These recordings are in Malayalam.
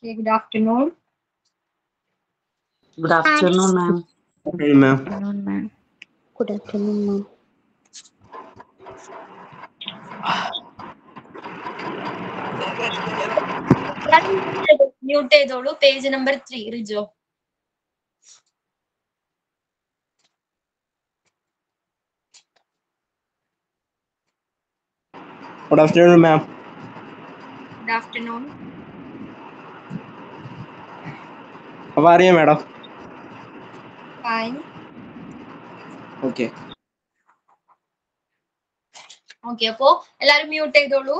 Okay, good afternoon. Good afternoon, ma'am. Okay, ma'am. afternoon, ma'am. Good afternoon, ma'am. Mute ചെയ്തോളൂ page number three Rijo Good afternoon, ma'am. Good afternoon How are you, madam? Fine Okay. Okay അപ്പോ എല്ലാരും മ്യൂട്ട് ചെയ്തോളൂ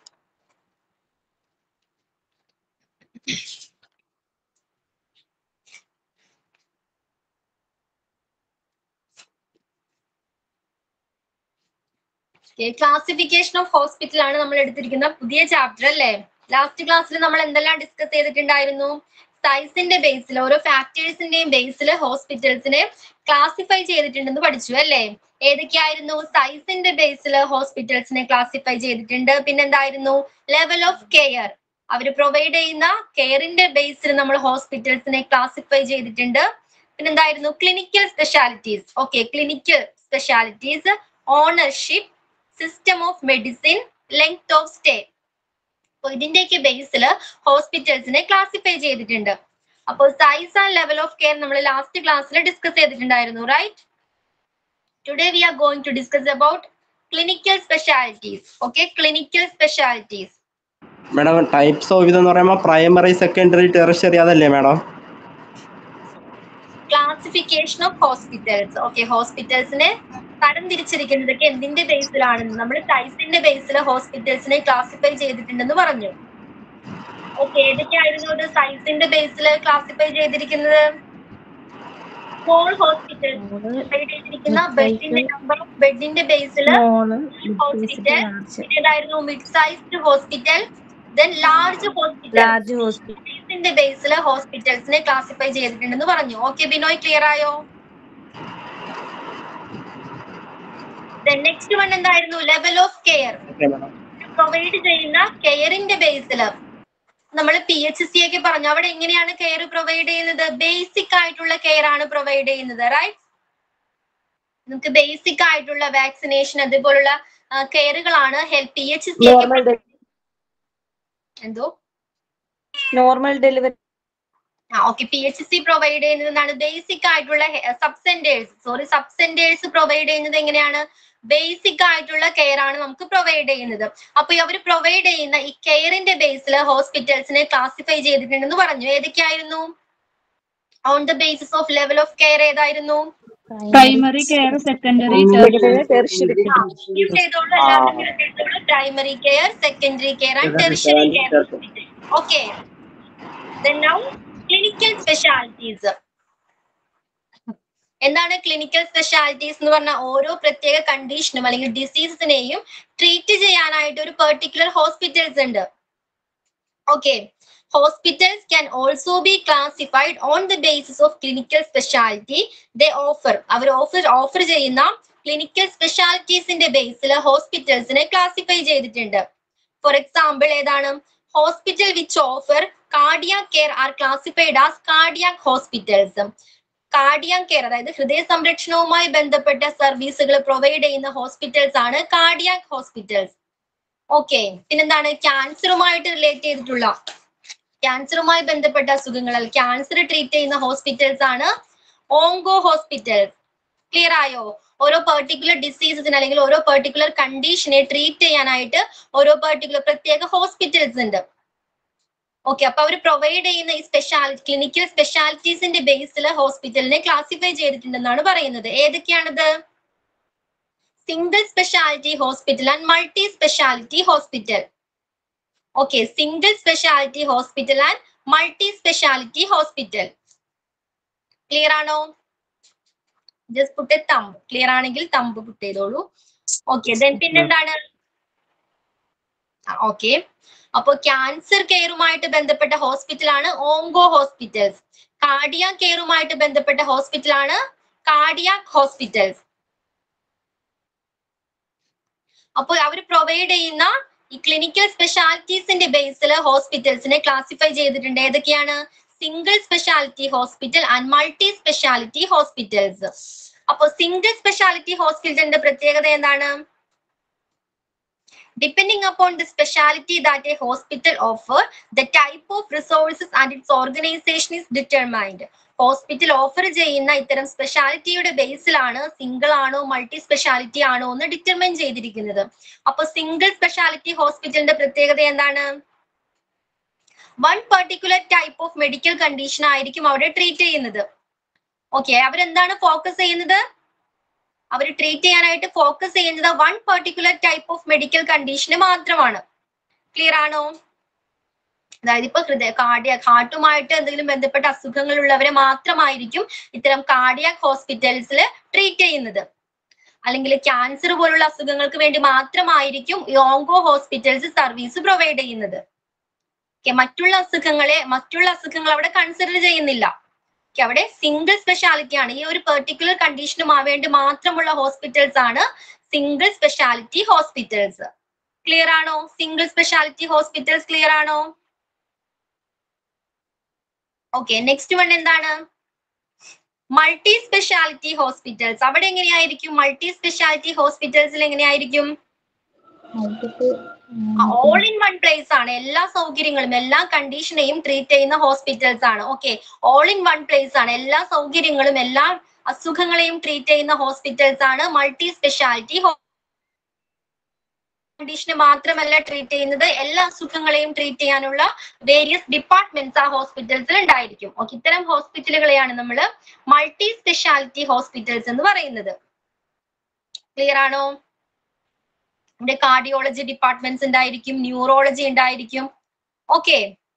ക്ലാസിഫിക്കേഷൻ ഓഫ് ഹോസ്പിറ്റൽ ആണ് നമ്മൾ എടുത്തിരിക്കുന്ന പുതിയ ചാപ്റ്റർ അല്ലേ ലാസ്റ്റ് ക്ലാസ്സിൽ നമ്മൾ എന്തെല്ലാം ഡിസ്കസ് ചെയ്തിട്ടുണ്ടായിരുന്നു സൈസിന്റെ ബേസിൽ ഓരോ ഫാക്ടേഴ്സിന്റെയും ബേസിൽ ഹോസ്പിറ്റൽസിനെ ക്ലാസിഫൈ ചെയ്തിട്ടുണ്ടെന്ന് പഠിച്ചു അല്ലേ ഏതൊക്കെയായിരുന്നു സൈസിന്റെ ബേസിൽ ഹോസ്പിറ്റൽസിനെ ക്ലാസിഫൈ ചെയ്തിട്ടുണ്ട് പിന്നെന്തായിരുന്നു ലെവൽ ഓഫ് കെയർ അവർ പ്രൊവൈഡ് ചെയ്യുന്ന കെയറിന്റെ ബേസിൽ നമ്മൾ ഹോസ്പിറ്റൽസിനെ ക്ലാസിഫൈ ചെയ്തിട്ടുണ്ട് പിന്നെന്തായിരുന്നു clinical specialities okay clinical specialities ownership system of medicine length of stay അപ്പൊ ഇതിന്റെയൊക്കെ ബേസിൽ ഹോസ്പിറ്റൽസിനെ ക്ലാസിഫൈ ചെയ്തിട്ടുണ്ട് അപ്പോൾ size and level of care നമ്മൾ ലാസ്റ്റ് ക്ലാസ്സിൽ ഡിസ്കസ് ചെയ്തിട്ടുണ്ടായിരുന്നു right today we are going to discuss about clinical specialities okay clinical specialities madam types of ഇതെന്ന് പറയുമ്പോൾ പ്രൈമറി സെക്കൻഡറി ടെറിഷറി അതല്ലേ madam classification of hospitals okay ഹോസ്പിറ്റൽസിനെ തരം തിരിച്ചിരിക്കുന്നതൊക്കെ എന്തിന്റെ ബേസിലാണെന്ന് നമ്മൾ സൈസിന്റെ ബേസിൽ ഹോസ്പിറ്റൽസിനെ ക്ലാസിഫൈ ചെയ്തിട്ടുണ്ടെന്ന് പറഞ്ഞു ഓക്കെ ഏതൊക്കെയായിരുന്നു അത് സൈസിന്റെ ബേസിൽ ക്ലാസിഫൈ ചെയ്തിരിക്കുന്നത് സ്മോൾ ഹോസ്പിറ്റൽ ചെയ്തിരിക്കുന്ന ബെഡിന്റെ നമ്പർ ഓഫ് ബെഡിന്റെ ബേസിൽ Small, ഹോസ്പിറ്റൽ large, ഏതായിരുന്നു mid sized hospital then large hospital large hospital. സൈസിന്റെ ബേസിൽ ഹോസ്പിറ്റൽസിനെ ക്ലാസിഫൈ ചെയ്തിട്ടുണ്ടെന്ന് പറഞ്ഞു ഓക്കെ ബിനോയ് ക്ലിയർ ആയോ നെക്സ്റ്റ് വൺ എന്തായിരുന്നു level of care okay madam provide ചെയ്യുന്ന കെയറിന്റെ ബേസിൽ നമ്മൾ പി എച്ച് സി ഒക്കെ പറഞ്ഞു അവിടെ എങ്ങനെയാണ് കെയർ പ്രൊവൈഡ് ചെയ്യുന്നത് ബേസിക് ആയിട്ടുള്ള കെയർ ആണ് പ്രൊവൈഡ് ചെയ്യുന്നത് റൈറ്റ് നമുക്ക് ബേസിക് ആയിട്ടുള്ള വാക്സിനേഷൻ അതുപോലുള്ള കെയറുകളാണ് ഹെൽപ്പ് പി എച്ച് സി ഒക്കെ Normal, de- എന്തോ normal delivery. ആ okay P H C provide ചെയ്യുന്നതാണ് ബേസിക് ആയിട്ടുള്ള sub centres sorry sub centres provide ചെയ്യുന്നത് എങ്ങനെയാണ് ബേസിക് ആയിട്ടുള്ള കെയർ ആണ് നമുക്ക് പ്രൊവൈഡ് ചെയ്യുന്നത് അപ്പൊ അവർ പ്രൊവൈഡ് ചെയ്യുന്ന ഈ കെയറിന്റെ ബേസിൽ ഹോസ്പിറ്റൽസിനെ ക്ലാസിഫൈ ചെയ്തിട്ടുണ്ടെന്ന് പറഞ്ഞു ഏതൊക്കെയായിരുന്നു on the basis of level of care ഏതായിരുന്നു primary care secondary Secondary, tertiary. Primary care secondary care and tertiary care okay now clinical specialities എന്താണ് ക്ലിനിക്കൽ സ്പെഷ്യാലിറ്റീസ് എന്ന് പറഞ്ഞാൽ ഓരോ പ്രത്യേക കണ്ടീഷനും അല്ലെങ്കിൽ ഡിസീസസിനെയും ട്രീറ്റ് ചെയ്യാനായിട്ട് ഒരു പെർട്ടിക്കുലർ ഹോസ്പിറ്റൽസ് ഉണ്ട് okay hospitals can also be classified on the basis of clinical speciality they offer അവർ ഓഫർ ഓഫർ ചെയ്യുന്ന ക്ലിനിക്കൽ സ്പെഷ്യാലിറ്റീസിന്റെ ബേസിൽ ഹോസ്പിറ്റൽസിനെ ക്ലാസിഫൈ ചെയ്തിട്ടുണ്ട് ഫോർ എക്സാമ്പിൾ ഏതാണ് hospital which offer cardiac care are classified as cardiac hospitals cardiac care അതായത് ഹൃദയ സംരക്ഷണവുമായി ബന്ധപ്പെട്ട സർവീസുകൾ പ്രൊവൈഡ് ചെയ്യുന്ന ഹോസ്പിറ്റൽസ് ആണ് കാർഡിയാക് ഹോസ്പിറ്റൽസ് ഓക്കെ പിന്നെന്താണ് ക്യാൻസറുമായിട്ട് റിലേറ്റ് ചെയ്തിട്ടുള്ള ക്യാൻസറുമായി ബന്ധപ്പെട്ട അസുഖങ്ങൾ ക്യാൻസർ ട്രീറ്റ് ചെയ്യുന്ന ഹോസ്പിറ്റൽസ് ആണ് ഓങ്കോ ഹോസ്പിറ്റൽസ് ക്ലിയർ ആയോ ഓരോ പെർട്ടിക്കുലർ ഡിസീസസിന് അല്ലെങ്കിൽ ഓരോ പെർട്ടിക്കുലർ കണ്ടീഷനെ ട്രീറ്റ് ചെയ്യാനായിട്ട് ഓരോ പെർട്ടിക്കുലർ പ്രത്യേക ഹോസ്പിറ്റൽസ് ഉണ്ട് ഓക്കെ അപ്പൊ അവർ പ്രൊവൈഡ് ചെയ്യുന്ന ഈ സ്പെഷ്യാലിറ്റി ക്ലിനിക്കൽ സ്പെഷ്യാലിറ്റീസിന്റെ ബേസിൽ ഹോസ്പിറ്റലിനെ ക്ലാസിഫൈ ചെയ്തിട്ടുണ്ടെന്നാണ് പറയുന്നത് ഏതൊക്കെയാണത് single speciality hospital and multi speciality hospital okay single speciality hospital and multi speciality hospital clear ആണോ ജസ്റ്റ് പുട്ട് തമ്പ് ക്ലിയർ ആണെങ്കിൽ തമ്പ് പുട്ട് ചെയ്തോളൂ ഓക്കെ ദെൻ പിന്നെന്താണ് ഓക്കെ അപ്പോ ക്യാൻസർ കെയറുമായിട്ട് ബന്ധപ്പെട്ട ഹോസ്പിറ്റലാണ് ഓങ്കോ ഹോസ്പിറ്റൽസ് കാർഡിയ കെയറുമായിട്ട് ബന്ധപ്പെട്ട ഹോസ്പിറ്റലാണ് കാർഡിയാക് ഹോസ്പിറ്റൽസ് അപ്പോൾ അവർ പ്രൊവൈഡ് ചെയ്യുന്ന ഈ ക്ലിനിക്കൽ സ്പെഷ്യാലിറ്റീസിന്റെ ബേസിൽ ഹോസ്പിറ്റൽസിനെ ക്ലാസിഫൈ ചെയ്തിട്ടുണ്ട് ഏതൊക്കെയാണ് single speciality hospital and multi speciality hospitals അപ്പൊ സിംഗിൾ സ്പെഷ്യാലിറ്റി ഹോസ്പിറ്റലിന്റെ പ്രത്യേകത എന്താണ് depending upon the specialty that a hospital offer the type of resources and its organization is determined hospital offer ചെയ്യുന്ന ഇത്തരം സ്പെഷ്യാലിറ്റിയുടെ ബേസിലാണ് സിംഗിൾ ആണോ മൾട്ടി സ്പെഷ്യാലിറ്റി ആണോ എന്ന് ഡിറ്റർമൈൻ ചെയ്തിരിക്കുന്നത് അപ്പൊ സിംഗിൾ സ്പെഷ്യാലിറ്റി ഹോസ്പിറ്റലിന്റെ പ്രത്യേകത എന്താണ് one particular type of medical condition ആയിരിക്കും അവിടെ ട്രീറ്റ് ചെയ്യുന്നത് ഓക്കെ അവരെന്താണ് ഫോക്കസ് ചെയ്യുന്നത് അവർ ട്രീറ്റ് ചെയ്യാനായിട്ട് ഫോക്കസ് ചെയ്യുന്നത് one particular type of medical കണ്ടീഷന് മാത്രമാണ് ക്ലിയർ ആണോ അതായത് ഇപ്പൊ ഹൃദയ കാർഡിയാക് ഹാർട്ടുമായിട്ട് എന്തെങ്കിലും ബന്ധപ്പെട്ട അസുഖങ്ങൾ ഉള്ളവരെ മാത്രമായിരിക്കും ഇത്തരം കാർഡിയാക് ഹോസ്പിറ്റൽസിൽ ട്രീറ്റ് ചെയ്യുന്നത് അല്ലെങ്കിൽ ക്യാൻസർ പോലുള്ള അസുഖങ്ങൾക്ക് വേണ്ടി മാത്രമായിരിക്കും ഈ ഓങ്കോ ഹോസ്പിറ്റൽസ് സർവീസ് പ്രൊവൈഡ് ചെയ്യുന്നത് Okay, മറ്റുള്ള അസുഖങ്ങളെ മറ്റുള്ള അസുഖങ്ങൾ അവിടെ കൺസിഡർ ചെയ്യുന്നില്ല Okay, അവിടെ സിംഗിൾ സ്പെഷ്യാലിറ്റി ആണ് ഈ ഒരു പെർട്ടിക്കുലർ കണ്ടീഷനും വേണ്ടി മാത്രമുള്ള ഹോസ്പിറ്റൽസ് ആണ് സിംഗിൾ സ്പെഷ്യാലിറ്റി ഹോസ്പിറ്റൽസ് ക്ലിയർ ആണോ സിംഗിൾ സ്പെഷ്യാലിറ്റി ഹോസ്പിറ്റൽസ് ക്ലിയർ ആണോ ഓക്കെ നെക്സ്റ്റ് വൺ എന്താണ് മൾട്ടി സ്പെഷ്യാലിറ്റി ഹോസ്പിറ്റൽസ് അവിടെ എങ്ങനെയായിരിക്കും മൾട്ടി സ്പെഷ്യാലിറ്റി ഹോസ്പിറ്റൽസിൽ എങ്ങനെയായിരിക്കും ഓൾ ഇൻ വൺ പ്ലേസ് ആണ് എല്ലാ സൗകര്യങ്ങളും എല്ലാ കണ്ടീഷനെയും ട്രീറ്റ് ചെയ്യുന്ന ഹോസ്പിറ്റൽസ് ആണ് okay all in one place ആണ് എല്ലാ സൗകര്യങ്ങളും എല്ലാ അസുഖങ്ങളെയും ട്രീറ്റ് ചെയ്യുന്ന ഹോസ്പിറ്റൽസ് ആണ് മൾട്ടി സ്പെഷ്യാലിറ്റി കണ്ടീഷന് മാത്രമല്ല ട്രീറ്റ് ചെയ്യുന്നത് എല്ലാ അസുഖങ്ങളെയും ട്രീറ്റ് ചെയ്യാനുള്ള വേരിയസ് ഡിപ്പാർട്ട്മെന്റ്സ് ആ ഹോസ്പിറ്റൽസിൽ ഉണ്ടായിരിക്കും ഓക്കെ ഇത്തരം ഹോസ്പിറ്റലുകളെയാണ് നമ്മൾ മൾട്ടി സ്പെഷ്യാലിറ്റി ഹോസ്പിറ്റൽസ് എന്ന് പറയുന്നത് ക്ലിയർ ആണോ ഇവിടെ കാർഡിയോളജി ഡിപ്പാർട്ട്മെന്റ്സ് ഉണ്ടായിരിക്കും ന്യൂറോളജി ഉണ്ടായിരിക്കും ഓക്കെ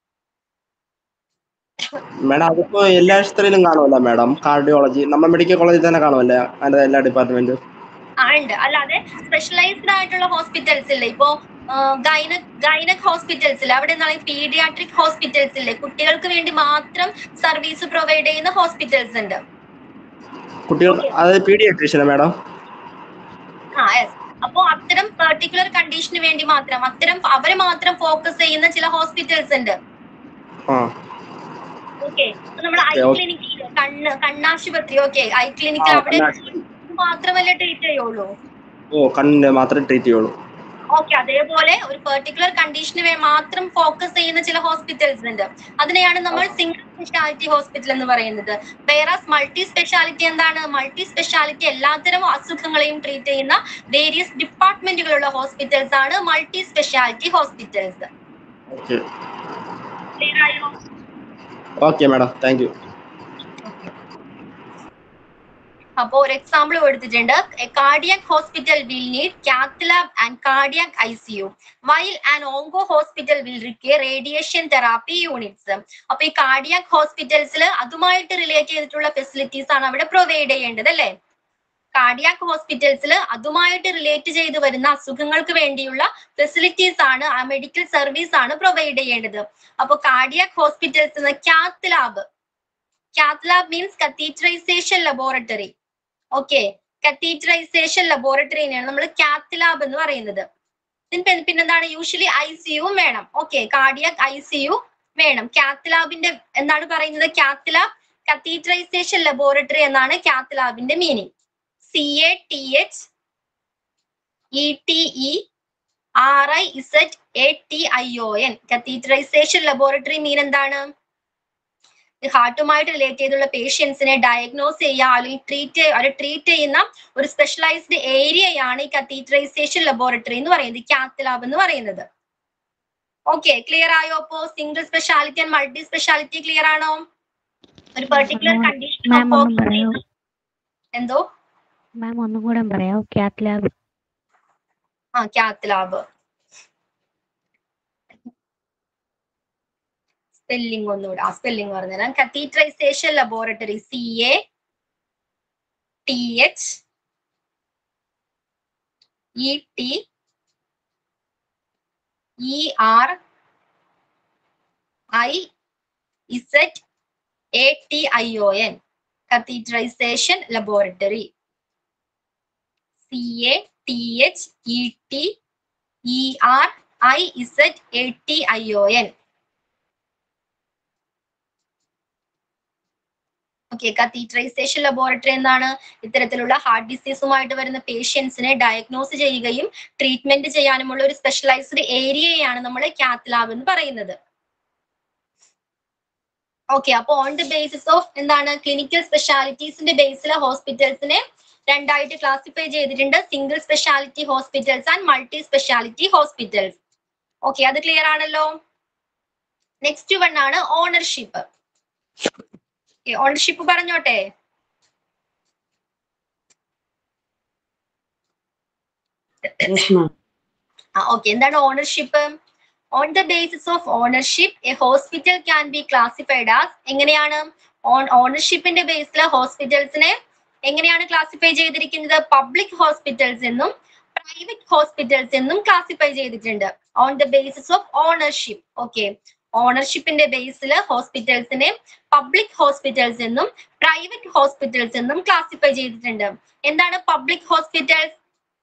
മാഡം അതിപ്പോ എല്ലാ ആശുപത്രിയിലും കാണുമല്ലോ മാഡം കാർഡിയോളജി നമ്മൾ മെഡിക്കൽ കോളേജിൽ തന്നെ കാണുമല്ലേ അതിന്റെ എല്ലാ ഡിപ്പാർട്ട്മെന്റും ആ ഉണ്ട് അല്ലാതെ സ്പെഷ്യലൈസ്ഡ് ആയിട്ടുള്ള ഹോസ്പിറ്റൽസ് ഇല്ലേ ഇപ്പോ ഗൈനക് ഗൈനക് ഹോസ്പിറ്റൽസിൽ അവിടെ നിന്നാണെങ്കിൽ പീഡിയാട്രിക് ഹോസ്പിറ്റൽസ് ഇല്ലേ കുട്ടികൾക്ക് വേണ്ടി മാത്രം സർവീസ് പ്രൊവൈഡ് ചെയ്യുന്ന ഹോസ്പിറ്റൽസ് ഉണ്ട് കുട്ടികൾ അത് പീഡിയാട്രീഷ്യനാ മാഡം ആ യെസ് അപ്പോ അത്തരം പെർട്ടിക്കുലർ കണ്ടീഷന് വേണ്ടി മാത്രം അത്തരം അവര് മാത്രം ഫോക്കസ് ചെയ്യുന്ന ചില ഹോസ്പിറ്റൽസ് ഉണ്ട് ആ ഓക്കെ നമ്മൾ ഐ Okay, okay. ക്ലിനിക്കിൽ കണ്ണ് കണ്ണാശുപത്രി ഓക്കെ ഐ ക്ലിനിക്കിൽ ആ, അവിടെ കണ്ണാശുപത്രി. മാത്രമല്ലേ ട്രീറ്റ് ചെയ്യുള്ളൂ ഓ കണ്ണിന് മാത്രമേ ട്രീറ്റ് ചെയ്യുള്ളൂ ഓക്കെ അതേപോലെ ഒരു പെർട്ടിക്കുലർ കണ്ടീഷന് മാത്രം ഫോക്കസ് ചെയ്യുന്ന ചില ഹോസ്പിറ്റൽസ് ഉണ്ട് അതിനെയാണ് നമ്മൾ സിംഗിൾ സ്പെഷ്യാലിറ്റി ഹോസ്പിറ്റൽ എന്ന് പറയുന്നത് വേറാസ് മൾട്ടി സ്പെഷ്യാലിറ്റി എന്താണ് മൾട്ടി സ്പെഷ്യാലിറ്റി എല്ലാത്തരം അസുഖങ്ങളെയും ട്രീറ്റ് ചെയ്യുന്ന വേരിയസ് ഡിപ്പാർട്ട്മെന്റുകളുള്ള ഹോസ്പിറ്റൽസ് ആണ് multi speciality hospitals okay clear ആയോ ഓക്കെ മാഡം താങ്ക് യു അപ്പോ ഒരു എക്സാമ്പിൾ കൊടുത്തിട്ടുണ്ട് cardiac hospital will need cath lab and cardiac I C U while and onco hospital will require radiation therapy units അപ്പൊ ഈ കാർഡിയാക് ഹോസ്പിറ്റൽസിൽ അതുമായിട്ട് റിലേറ്റ് ചെയ്തിട്ടുള്ള ഫെസിലിറ്റീസ് ആണ് അവിടെ പ്രൊവൈഡ് ചെയ്യേണ്ടത് അല്ലേ കാർഡിയാക് ഹോസ്പിറ്റൽസിൽ അതുമായിട്ട് റിലേറ്റ് ചെയ്ത് വരുന്ന അസുഖങ്ങൾക്ക് വേണ്ടിയുള്ള ഫെസിലിറ്റീസ് ആണ് ആ മെഡിക്കൽ സർവീസ് ആണ് പ്രൊവൈഡ് ചെയ്യേണ്ടത് അപ്പൊ cardiac hospitals cath lab cath lab means catheterization laboratory okay catheterization ലബോറട്ടറിനെയാണ് നമ്മൾ കാത്ത് ലാബ് എന്ന് പറയുന്നത് പിന്നെ പിന്നെന്താണ് യൂഷ്വലി ഐ സി യുവും വേണം okay cardiac I C U വേണം കാത്ത് ലാബിന്റെ എന്താണ് പറയുന്നത് കാത്ത് ലാബ് കത്തീറ്ററൈസേഷൻ ലബോറട്ടറി എന്നാണ് കാത്ത് ലാബിന്റെ meaning C A T H E T E R I Z A T I O N catheterization laboratory mean എന്താണ് ഹാർട്ടുമായിട്ട് റിലേറ്റ് ചെയ്തുള്ള പേഷ്യൻസിനെ ഡയഗ്നോസ് ചെയ്യുക അല്ലെങ്കിൽ ട്രീറ്റ് അവരെ ട്രീറ്റ് ചെയ്യുന്ന ഒരു സ്പെഷ്യലൈസ്ഡ് ഏരിയയാണ് ഈ കത്തീറ്ററൈസേഷൻ ലബോറട്ടറി എന്ന് പറയുന്നത് കാത്ത് ലാബ് എന്ന് പറയുന്നത് ഓക്കെ ക്ലിയർ ആയോ അപ്പോ single speciality and multi speciality clear ആണോ ഒരു പെർട്ടിക്കുലർ കണ്ടീഷൻ മാം ഒന്നും പറയോ എന്തോ മാം ഒന്നും കൂടെ പറയാമോ കാത്ത് ലാബ് ആ കാത്ത് ലാബ് സ്പെല്ലിംഗ് ഒന്നുകൂടെ ആ സ്പെല്ലിംഗ് പറഞ്ഞുതരാം catheterization laboratory C A T H E T E R I Z A T I O N catheterization laboratory C A T H E T E R I Z A T I O N okay catheterization laboratory എന്താണ് ഇത്തരത്തിലുള്ള ഹാർട്ട് ഡിസീസുമായിട്ട് വരുന്ന പേഷ്യൻസിനെ ഡയഗ്നോസ് ചെയ്യുകയും ട്രീറ്റ്മെന്റ് ചെയ്യാനുമുള്ള ഒരു സ്പെഷ്യലൈസ്ഡ് ഏരിയയാണ് നമ്മൾ കാത്ത് ലാബ് എന്ന് പറയുന്നത് ഓക്കെ അപ്പൊ ഓൺ ദി ബേസിസ് ഓഫ് എന്താണ് ക്ലിനിക്കൽ സ്പെഷ്യാലിറ്റീസിന്റെ ബേസിൽ ഹോസ്പിറ്റൽസിനെ രണ്ടായിട്ട് ക്ലാസിഫൈ ചെയ്തിട്ടുണ്ട് single speciality hospitals and multi speciality hospitals okay അത് ക്ലിയർ ആണല്ലോ നെക്സ്റ്റ് വൺ ആണ് ഓണർഷിപ്പ് ഓണർഷിപ്പ് പറഞ്ഞോട്ടെ ആ ഓക്കെ എന്താണ് ownership on the basis of ownership a hospital can be classified as എങ്ങനെയാണ് ഓൺ ഓണർഷിപ്പിന്റെ ബേസിൽ ഹോസ്പിറ്റൽസിനെ എങ്ങനെയാണ് ക്ലാസിഫൈ ചെയ്തിരിക്കുന്നത് പബ്ലിക് ഹോസ്പിറ്റൽസ് എന്നും പ്രൈവറ്റ് ഹോസ്പിറ്റൽസ് എന്നും ക്ലാസിഫൈ ചെയ്തിട്ടുണ്ട് on the basis of ownership okay ഓണർഷിപ്പിന്റെ ബേസിൽ ഹോസ്പിറ്റൽസിനെ പബ്ലിക് ഹോസ്പിറ്റൽസ് എന്നും പ്രൈവറ്റ് ഹോസ്പിറ്റൽസ് എന്നും ക്ലാസിഫൈ ചെയ്തിട്ടുണ്ട് എന്താണ് പബ്ലിക് ഹോസ്പിറ്റൽസ്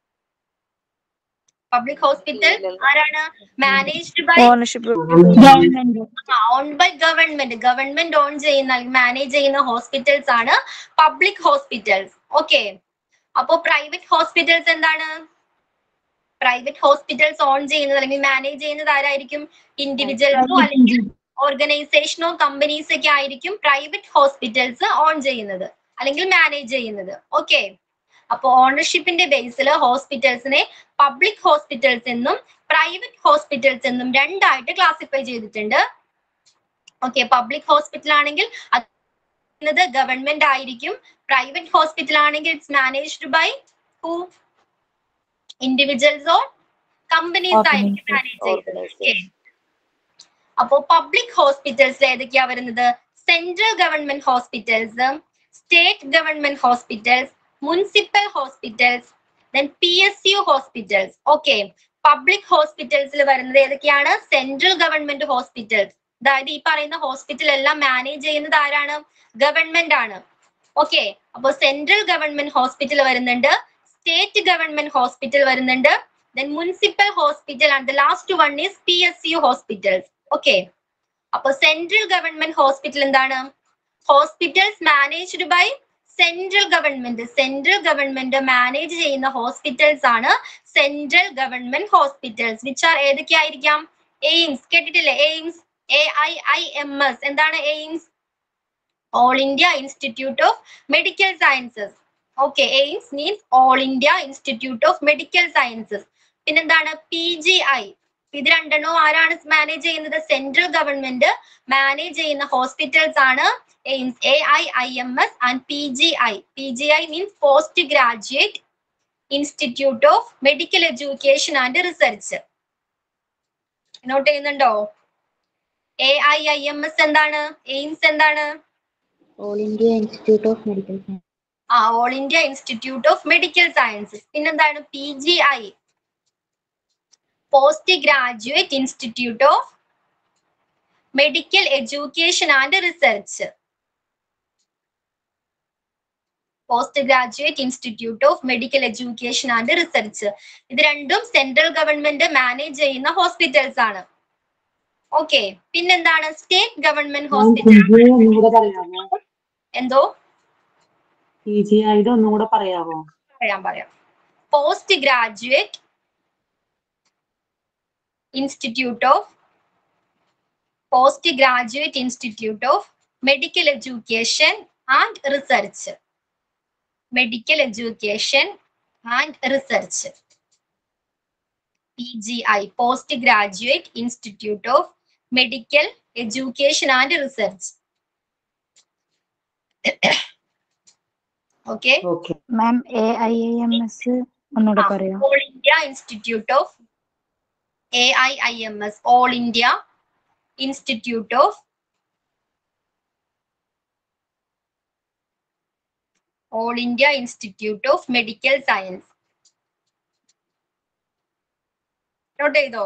പബ്ലിക് ഹോസ്പിറ്റൽ ആരാണ് managed by ownership government own by government government own ചെയ്യുന്ന മാനേജ് ചെയ്യുന്ന ഹോസ്പിറ്റൽസ് ആണ് പബ്ലിക് ഹോസ്പിറ്റൽസ് ഓക്കെ അപ്പോ പ്രൈവറ്റ് ഹോസ്പിറ്റൽസ് എന്താണ് പ്രൈവറ്റ് ഹോസ്പിറ്റൽസ് ഓൺ ചെയ്യുന്നത് അല്ലെങ്കിൽ മാനേജ് ചെയ്യുന്നത് ആരായിരിക്കും ഇൻഡിവിജ്വൽസോ അല്ലെങ്കിൽ ഓർഗനൈസേഷനോ കമ്പനീസ് ഒക്കെ ആയിരിക്കും പ്രൈവറ്റ് ഹോസ്പിറ്റൽസ് ഓൺ ചെയ്യുന്നത് അല്ലെങ്കിൽ മാനേജ് ചെയ്യുന്നത് ഓക്കെ അപ്പൊ ഓണർഷിപ്പിന്റെ ബേസിൽ ഹോസ്പിറ്റൽസിനെ പബ്ലിക് ഹോസ്പിറ്റൽസ് എന്നും പ്രൈവറ്റ് ഹോസ്പിറ്റൽസ് എന്നും രണ്ടായിട്ട് ക്ലാസിഫൈ ചെയ്തിട്ടുണ്ട് ഓക്കെ പബ്ലിക് ഹോസ്പിറ്റൽ ആണെങ്കിൽ അത് ഗവൺമെന്റ് ആയിരിക്കും പ്രൈവറ്റ് ഹോസ്പിറ്റൽ ആണെങ്കിൽ it's managed by who individuals or companies ആയിരിക്കും മാനേജ് ചെയ്യുന്നത് Okay. അപ്പോ പബ്ലിക് ഹോസ്പിറ്റൽസ് ഏതൊക്കെയാ വരുന്നത് central government hospitals state government hospitals municipal hospitals then P S U hospitals okay public ഹോസ്പിറ്റൽസിൽ വരുന്നത് ഏതൊക്കെയാണ് സെൻട്രൽ ഗവൺമെന്റ് ഹോസ്പിറ്റൽസ് അതായത് ഈ പറയുന്ന ഹോസ്പിറ്റൽ എല്ലാം മാനേജ് ചെയ്യുന്നത് ആരാണ് ഗവൺമെന്റ് ആണ് ഓക്കെ അപ്പൊ സെൻട്രൽ ഗവൺമെന്റ് ഹോസ്പിറ്റൽ വരുന്നുണ്ട് സ്റ്റേറ്റ് ഗവൺമെന്റ് ഹോസ്പിറ്റൽ വരുന്നുണ്ട് then municipal hospital and the last one is P S U hospitals okay അപ്പൊ സെൻട്രൽ ഗവൺമെന്റ് ഹോസ്പിറ്റൽ എന്താണ് hospitals managed by central government central government manage ചെയ്യുന്ന ഹോസ്പിറ്റൽസ് ആണ് central government hospitals which are ഏതൊക്കെയായിരിക്കാം എയിംസ് കേട്ടിട്ടില്ലേ AIIMS A I I M S എന്താണ് AIIMS all India institute of medical sciences okay AIIMS means all India institute of medical sciences പിന്നെന്താണ് പി ജി ഐ ഇത് രണ്ടെണ്ണവും ആരാണ് മാനേജ് ചെയ്യുന്നത് സെൻട്രൽ ഗവൺമെന്റ് മാനേജ് ചെയ്യുന്ന ഹോസ്പിറ്റൽസ് ആണ് AIIMS A I I M S and P G I P G I means post graduate institute of medical education and research note ചെയ്യുന്നുണ്ടോ A I I M S എന്താണ് എയിംസ് എന്താണ് all India institute of medical science ആ all India institute of medical sciences പിന്നെന്താണ് P G I post graduate institute of medical education and research post graduate institute of medical education and research ഇത് രണ്ടും സെൻട്രൽ ഗവൺമെന്റ് മാനേജ് ചെയ്യുന്ന ഹോസ്പിറ്റൽസ് ആണ് ഓക്കെ പിന്നെന്താണ് സ്റ്റേറ്റ് ഗവൺമെന്റ് ഹോസ്പിറ്റൽ ഒന്നുകൂടെ പറയാമോ എന്തോ പി ജി ആയിട്ട് ഒന്നുകൂടെ പറയാമോ പറയാം പറയാം post graduate institute of post graduate institute of medical education and research medical education and research P G I post graduate institute of medical education and research okay okay ma'am A I I M S ഒന്നുകൂടെ പറയോ all India institute of A I I M S all India institute of all India institute of medical science note ചെയ്തോ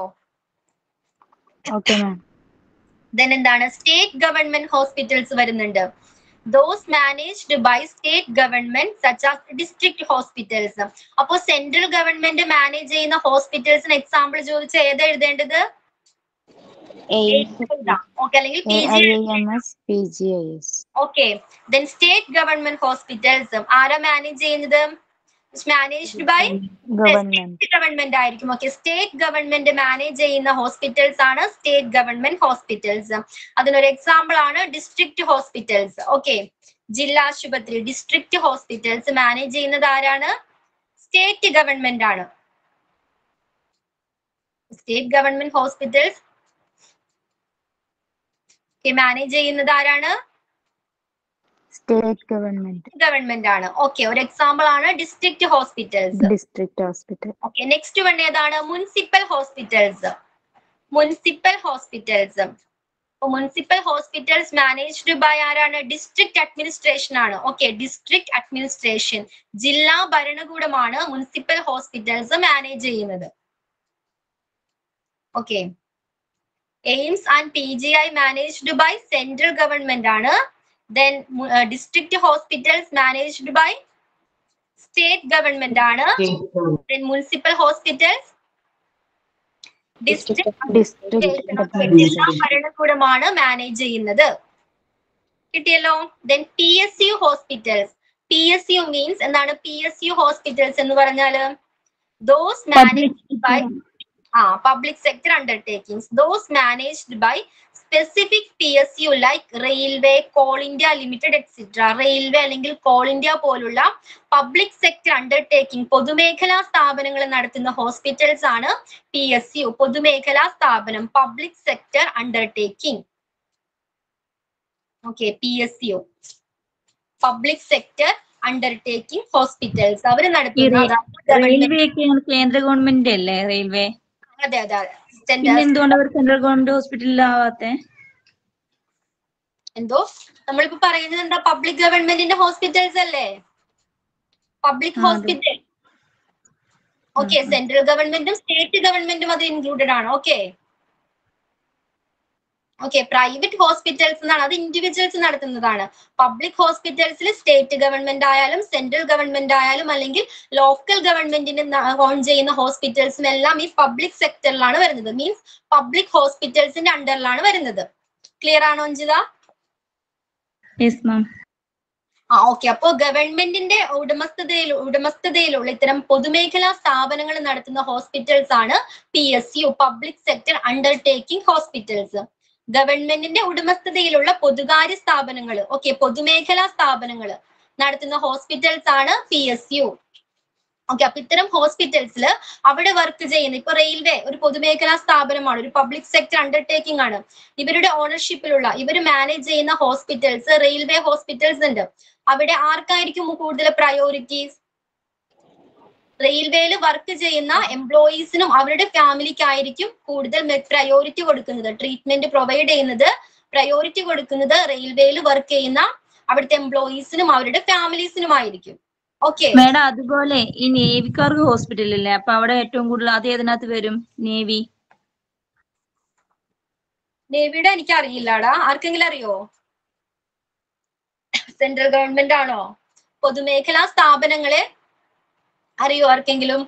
ഓക്കെ മാം ദെൻ എന്താണ് സ്റ്റേറ്റ് ഗവൺമെന്റ് ഹോസ്പിറ്റൽസ് വരുന്നുണ്ട് those managed by state government such as district hospitals അപ്പോ സെൻട്രൽ ഗവൺമെന്റ് മാനേജ് ചെയ്യുന്ന ഹോസ്പിറ്റൽസിന് എക്സാമ്പിൾ ചോദിച്ച ഏതാ എഴുതേണ്ടത് ഓക്കെ അല്ലെങ്കിൽ A P I G I M S P G I S okay then state government hospitals ആരാ മാനേജ് ചെയ്യുന്നത് മാനേജ്ഡ് ബൈ ഗവൺമെന്റ് ഗവൺമെന്റ് ആയിരിക്കും ഓക്കെ സ്റ്റേറ്റ് ഗവൺമെന്റ് മാനേജ് ചെയ്യുന്ന ഹോസ്പിറ്റൽസ് ആണ് സ്റ്റേറ്റ് ഗവൺമെന്റ് ഹോസ്പിറ്റൽസ് അതിനൊരു എക്സാമ്പിൾ ആണ് ഡിസ്ട്രിക്ട് ഹോസ്പിറ്റൽസ് ഓക്കെ ജില്ലാ ആശുപത്രി ഡിസ്ട്രിക്ട് ഹോസ്പിറ്റൽസ് മാനേജ് ചെയ്യുന്നത് ആരാണ് സ്റ്റേറ്റ് ഗവൺമെന്റ് ആണ് സ്റ്റേറ്റ് ഗവൺമെന്റ് ഹോസ്പിറ്റൽസ് മാനേജ് ചെയ്യുന്നത് ആരാണ് സ്റ്റേറ്റ് ഗവൺമെന്റ് ഗവൺമെന്റ് ആണ് ഓക്കെ ഒരു എക്സാമ്പിൾ ആണ് district hospitals district hospital okay next one ഏതാണ് municipal hospitals municipal hospitals municipal hospitals managed by ആരാണ് ഡിസ്ട്രിക്ട് അഡ്മിനിസ്ട്രേഷൻ ആണ് ഓക്കെ ഡിസ്ട്രിക്ട് അഡ്മിനിസ്ട്രേഷൻ ജില്ലാ ഭരണകൂടമാണ് മുനിസിപ്പൽ ഹോസ്പിറ്റൽസ് മാനേജ് ചെയ്യുന്നത് okay AIIMS and P G I managed by central government ആണ് then district hospitals managed by state government ആണ് then municipal hospitals district district ജില്ലാ ഭരണകൂടമാണ് മാനേജ് ചെയ്യുന്നത് കിട്ടിയല്ലോ then P S U hospitals P S U means എന്താണ് പി എസ് യു ഹോസ്പിറ്റൽസ് എന്ന് പറഞ്ഞാല് those managed by ah public sector undertakings those managed by specific P S U like railway coal India limited etcetera railway അല്ലെങ്കിൽ കോൾ ഇന്ത്യ പോലുള്ള പബ്ലിക് സെക്ടർ അണ്ടർടേക്കിംഗ് പൊതുമേഖലാ സ്ഥാപനങ്ങൾ നടത്തുന്ന ഹോസ്പിറ്റൽസ് ആണ് പി എസ് യു പൊതുമേഖലാ സ്ഥാപനം public sector undertaking okay P S U public sector undertaking hospitals അവർ നടത്തുന്ന അതാണ് government- റെയിൽവേ ഒക്കെയാണ് കേന്ദ്ര ഗവൺമെന്റ് അല്ലേ റെയിൽവേ അതെ അതെ അതെ. പിന്നെ Centers- എന്തുകൊണ്ട് അവർ സെൻട്രൽ ഗവൺമെന്റ് ഹോസ്പിറ്റലിലാവാത്തെ എന്തോ നമ്മളിപ്പോ പറയുന്നത് എന്താ പബ്ലിക് ഗവൺമെന്റിന്റെ ഹോസ്പിറ്റൽസ് അല്ലേ പബ്ലിക് ആ, അതെ. ഹോസ്പിറ്റൽ ഓക്കെ സെൻട്രൽ ഗവൺമെന്റും സ്റ്റേറ്റ് ഗവൺമെന്റും അത് ഇൻക്ലൂഡഡ് ആണ് ഓക്കെ ഓക്കെ പ്രൈവറ്റ് ഹോസ്പിറ്റൽസ് എന്നാണ് അത് ഇൻഡിവിജ്വൽസ് നടത്തുന്നതാണ് പബ്ലിക് ഹോസ്പിറ്റൽസിൽ സ്റ്റേറ്റ് ഗവൺമെന്റ് ആയാലും സെൻട്രൽ ഗവൺമെന്റ് ആയാലും അല്ലെങ്കിൽ ലോക്കൽ ഗവൺമെന്റിന് ഓൺ ചെയ്യുന്ന ഹോസ്പിറ്റൽസും എല്ലാം ഈ പബ്ലിക് സെക്ടറിലാണ് വരുന്നത് മീൻസ് പബ്ലിക് ഹോസ്പിറ്റൽസിന്റെ അണ്ടറിലാണ് വരുന്നത് ക്ലിയർ ആണോ അഞ്ജിത യെസ് മാം ആ ഓക്കെ അപ്പോ ഗവൺമെന്റിന്റെ ഉടമസ്ഥതയിൽ ഉടമസ്ഥതയിലുള്ള ഇത്തരം പൊതുമേഖലാ സ്ഥാപനങ്ങൾ നടത്തുന്ന ഹോസ്പിറ്റൽസ് ആണ് P S U public sector undertaking hospitals ഗവൺമെന്റിന്റെ ഉടമസ്ഥതയിലുള്ള പൊതുകാര്യ സ്ഥാപനങ്ങൾ ഓക്കെ പൊതുമേഖലാ സ്ഥാപനങ്ങൾ നടത്തുന്ന ഹോസ്പിറ്റൽസ് ആണ് പി എസ് യു ഓക്കെ അപ്പൊ ഇത്തരം ഹോസ്പിറ്റൽസിൽ അവിടെ വർക്ക് ചെയ്യുന്ന ഇപ്പൊ റെയിൽവേ ഒരു പൊതുമേഖലാ സ്ഥാപനമാണ് ഒരു പബ്ലിക് സെക്ടർ അണ്ടർടേക്കിംഗ് ആണ് ഇവരുടെ ഓണർഷിപ്പിലുള്ള ഇവർ മാനേജ് ചെയ്യുന്ന ഹോസ്പിറ്റൽസ് റെയിൽവേ ഹോസ്പിറ്റൽസ് ഉണ്ട് അവിടെ ആർക്കായിരിക്കും കൂടുതൽ പ്രയോറിറ്റീസ് റെയിൽവേയിൽ വർക്ക് ചെയ്യുന്ന എംപ്ലോയീസിനും അവരുടെ ഫാമിലിക്കായിരിക്കും കൂടുതൽ പ്രയോറിറ്റി കൊടുക്കുന്നത് ട്രീറ്റ്മെന്റ് പ്രൊവൈഡ് ചെയ്യുന്നത് പ്രയോറിറ്റി കൊടുക്കുന്നത് റെയിൽവേയിൽ വർക്ക് ചെയ്യുന്ന അവിടുത്തെ എംപ്ലോയീസിനും അവരുടെ ഫാമിലീസിനുമായിരിക്കും ഓക്കെ മേഡം അതുപോലെ ഈ നേവിക്കാർക്ക് ഹോസ്പിറ്റൽ ഇല്ലേ അപ്പൊ അവിടെ ഏറ്റവും കൂടുതൽ അത് ഏതിനകത്ത് വരും നേവി നേവിയുടെ എനിക്ക് അറിയില്ലടാ ആർക്കെങ്കിലും അറിയോ സെൻട്രൽ ഗവൺമെന്റ് ആണോ പൊതുമേഖലാ സ്ഥാപനങ്ങളെ അറിയോ ആർക്കെങ്കിലും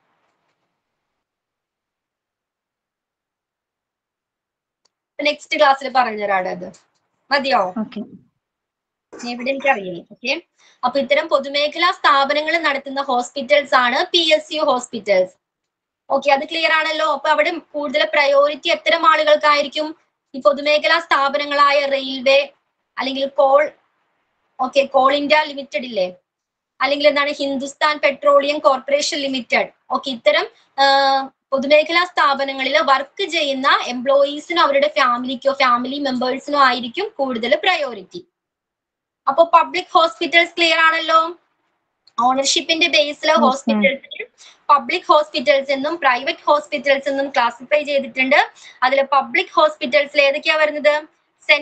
നെക്സ്റ്റ് ക്ലാസ്സിൽ പറഞ്ഞുതരാടാ അത് മതിയോ ഓക്കെ ഇവിടെ എനിക്ക് അറിയില്ല ഓക്കെ അപ്പൊ ഇത്തരം പൊതുമേഖലാ സ്ഥാപനങ്ങൾ നടത്തുന്ന ഹോസ്പിറ്റൽസ് ആണ് P S U hospitals okay അത് ക്ലിയർ ആണല്ലോ അപ്പൊ അവിടെ കൂടുതൽ പ്രയോറിറ്റി എത്തരം ആളുകൾക്കായിരിക്കും ഈ പൊതുമേഖലാ സ്ഥാപനങ്ങളായ റെയിൽവേ അല്ലെങ്കിൽ coal okay coal India limited ഇല്ലേ അല്ലെങ്കിൽ എന്താണ് Hindustan petroleum corporation limited okay ഇത്തരം ആ, പൊതുമേഖലാ സ്ഥാപനങ്ങളിൽ വർക്ക് ചെയ്യുന്ന എംപ്ലോയീസിനും അവരുടെ ഫാമിലിക്കോ ഫാമിലി മെമ്പേഴ്സിനോ ആയിരിക്കും കൂടുതൽ പ്രയോറിറ്റി അപ്പൊ പബ്ലിക് ഹോസ്പിറ്റൽസ് ക്ലിയർ ആണല്ലോ ഓണർഷിപ്പിന്റെ ബേസിൽ ma'am. ഹോസ്പിറ്റൽസ് പബ്ലിക് ഹോസ്പിറ്റൽസ് എന്നും പ്രൈവറ്റ് ഹോസ്പിറ്റൽസ് എന്നും ക്ലാസിഫൈ ചെയ്തിട്ടുണ്ട് അതിൽ പബ്ലിക് ഹോസ്പിറ്റൽസിൽ ഏതൊക്കെയാ വരുന്നത് സെൻ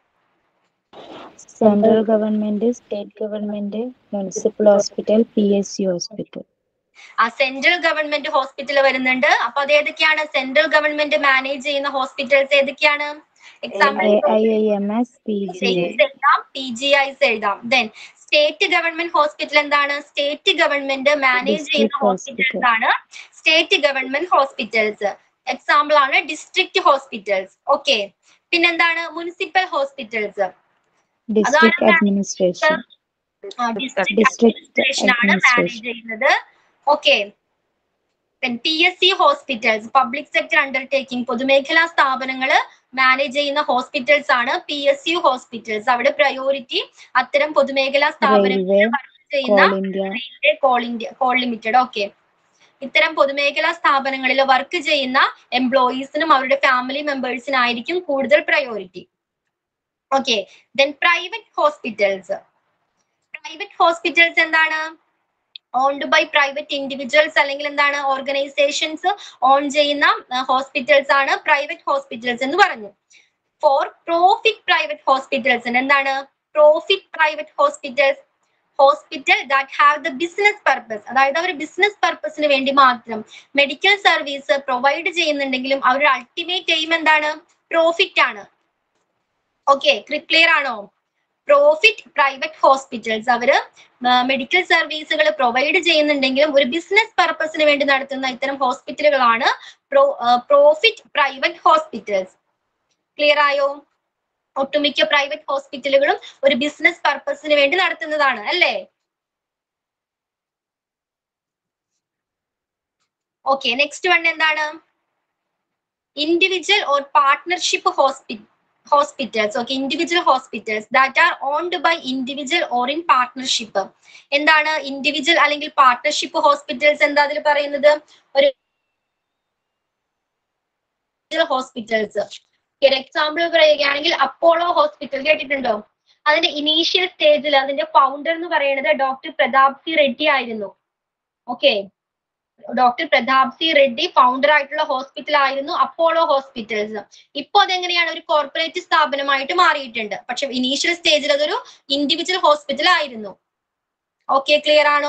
central government state government municipal hospital P S U hospital ah central government hospital വരുന്നുണ്ട് അപ്പൊ അത് ഏതൊക്കെയാണ് സെൻട്രൽ ഗവൺമെന്റ് മാനേജ് ചെയ്യുന്ന ഹോസ്പിറ്റൽസ് ഏതൊക്കെയാണ് example A I I M S P G I എഴുതാം പി ജി ഐസ് എഴുതാം ദെൻ സ്റ്റേറ്റ് ഗവൺമെന്റ് ഹോസ്പിറ്റൽ എന്താണ് സ്റ്റേറ്റ് ഗവൺമെന്റ് മാനേജ് ചെയ്യുന്ന District ഹോസ്പിറ്റൽസ് hospital. ആണ് സ്റ്റേറ്റ് ഗവൺമെന്റ് ഹോസ്പിറ്റൽസ് എക്സാമ്പിൾ ആണ് ഡിസ്ട്രിക്ട് ഹോസ്പിറ്റൽസ് ഓക്കെ പിന്നെന്താണ് municipal hospitals district administration district District administration ആണ് മാനേജ് administration. ചെയ്യുന്നത് okay P S C hospitals public sector undertaking പൊതുമേഖലാ സ്ഥാപനങ്ങൾ മാനേജ് ചെയ്യുന്ന ഹോസ്പിറ്റൽസ് ആണ് പി എസ് യു ഹോസ്പിറ്റൽസ് അവിടെ പ്രയോറിറ്റി അത്തരം പൊതുമേഖലാ സ്ഥാപനങ്ങൾ റെയിൽവേ വർക്ക് ചെയ്യുന്ന coal India railway coal India coal limited okay ഇത്തരം പൊതുമേഖലാ സ്ഥാപനങ്ങളിൽ വർക്ക് ചെയ്യുന്ന എംപ്ലോയീസിനും അവരുടെ ഫാമിലി മെമ്പേഴ്സിനായിരിക്കും കൂടുതൽ priority okay then private hospitals private hospitals എന്താണ് ഓൺഡ് ബൈ പ്രൈവറ്റ് ഇൻഡിവിജ്വൽസ് അല്ലെങ്കിൽ എന്താണ് ഓർഗനൈസേഷൻസ് ഓൺ ചെയ്യുന്ന ഹോസ്പിറ്റൽസ് ആണ് പ്രൈവറ്റ് ഹോസ്പിറ്റൽസ് എന്ന് പറഞ്ഞു ഫോർ പ്രോഫിറ്റ് പ്രൈവറ്റ് ഹോസ്പിറ്റൽസ് എന്താണ് profit private hospitals hospital that have the business purpose അതായത് അവർ ബിസിനസ് പർപ്പസിന് വേണ്ടി മാത്രം മെഡിക്കൽ സർവീസ് പ്രൊവൈഡ് ചെയ്യുന്നുണ്ടെങ്കിലും അവരുടെ അൾട്ടിമേറ്റ് എയിം എന്താണ് പ്രോഫിറ്റ് ആണ് ഓക്കെ ക്ലിയർ ആണോ പ്രോഫിറ്റ് പ്രൈവറ്റ് ഹോസ്പിറ്റൽസ് അവര് മെഡിക്കൽ സർവീസുകൾ പ്രൊവൈഡ് ചെയ്യുന്നുണ്ടെങ്കിലും ഒരു ബിസിനസ് പർപ്പസിന് വേണ്ടി നടത്തുന്ന ഇത്തരം ഹോസ്പിറ്റലുകളാണ് pro profit private hospitals clear ആയോ ഒട്ടുമിക്ക പ്രൈവറ്റ് ഹോസ്പിറ്റലുകളും ഒരു ബിസിനസ് പർപ്പസിന് വേണ്ടി നടത്തുന്നതാണ് അല്ലേ ഓക്കെ നെക്സ്റ്റ് വൺ എന്താണ് individual or partnership hospital hospitals okay individual hospitals that are owned by individual or in partnership എന്താണ് ഇൻഡിവിജ്വൽ അല്ലെങ്കിൽ പാർട്ട്ണർഷിപ്പ് ഹോസ്പിറ്റൽസ് എന്താ അതിൽ പറയുന്നത് ഒരു ഹോസ്പിറ്റൽസ് ഒരു എക്സാമ്പിൾ പറയുകയാണെങ്കിൽ അപ്പോളോ ഹോസ്പിറ്റൽ കേട്ടിട്ടുണ്ടോ അതിന്റെ ഇനീഷ്യൽ സ്റ്റേജിൽ അതിന്റെ ഫൗണ്ടർ എന്ന് പറയുന്നത് ഡോക്ടർ പ്രതാപ് സി റെഡ്ഡി ആയിരുന്നു okay doctor Pratap C Reddy founder ആയിട്ടുള്ള ഹോസ്പിറ്റൽ ആയിരുന്നു അപ്പോളോ ഹോസ്പിറ്റൽസ് ഇപ്പൊ അതെങ്ങനെയാണ് ഒരു കോർപ്പറേറ്റ് സ്ഥാപനമായിട്ട് മാറിയിട്ടുണ്ട് പക്ഷെ ഇനീഷ്യൽ സ്റ്റേജിൽ അതൊരു ഇൻഡിവിജ്വൽ ഹോസ്പിറ്റൽ ആയിരുന്നു ഓക്കെ ക്ലിയർ ആണോ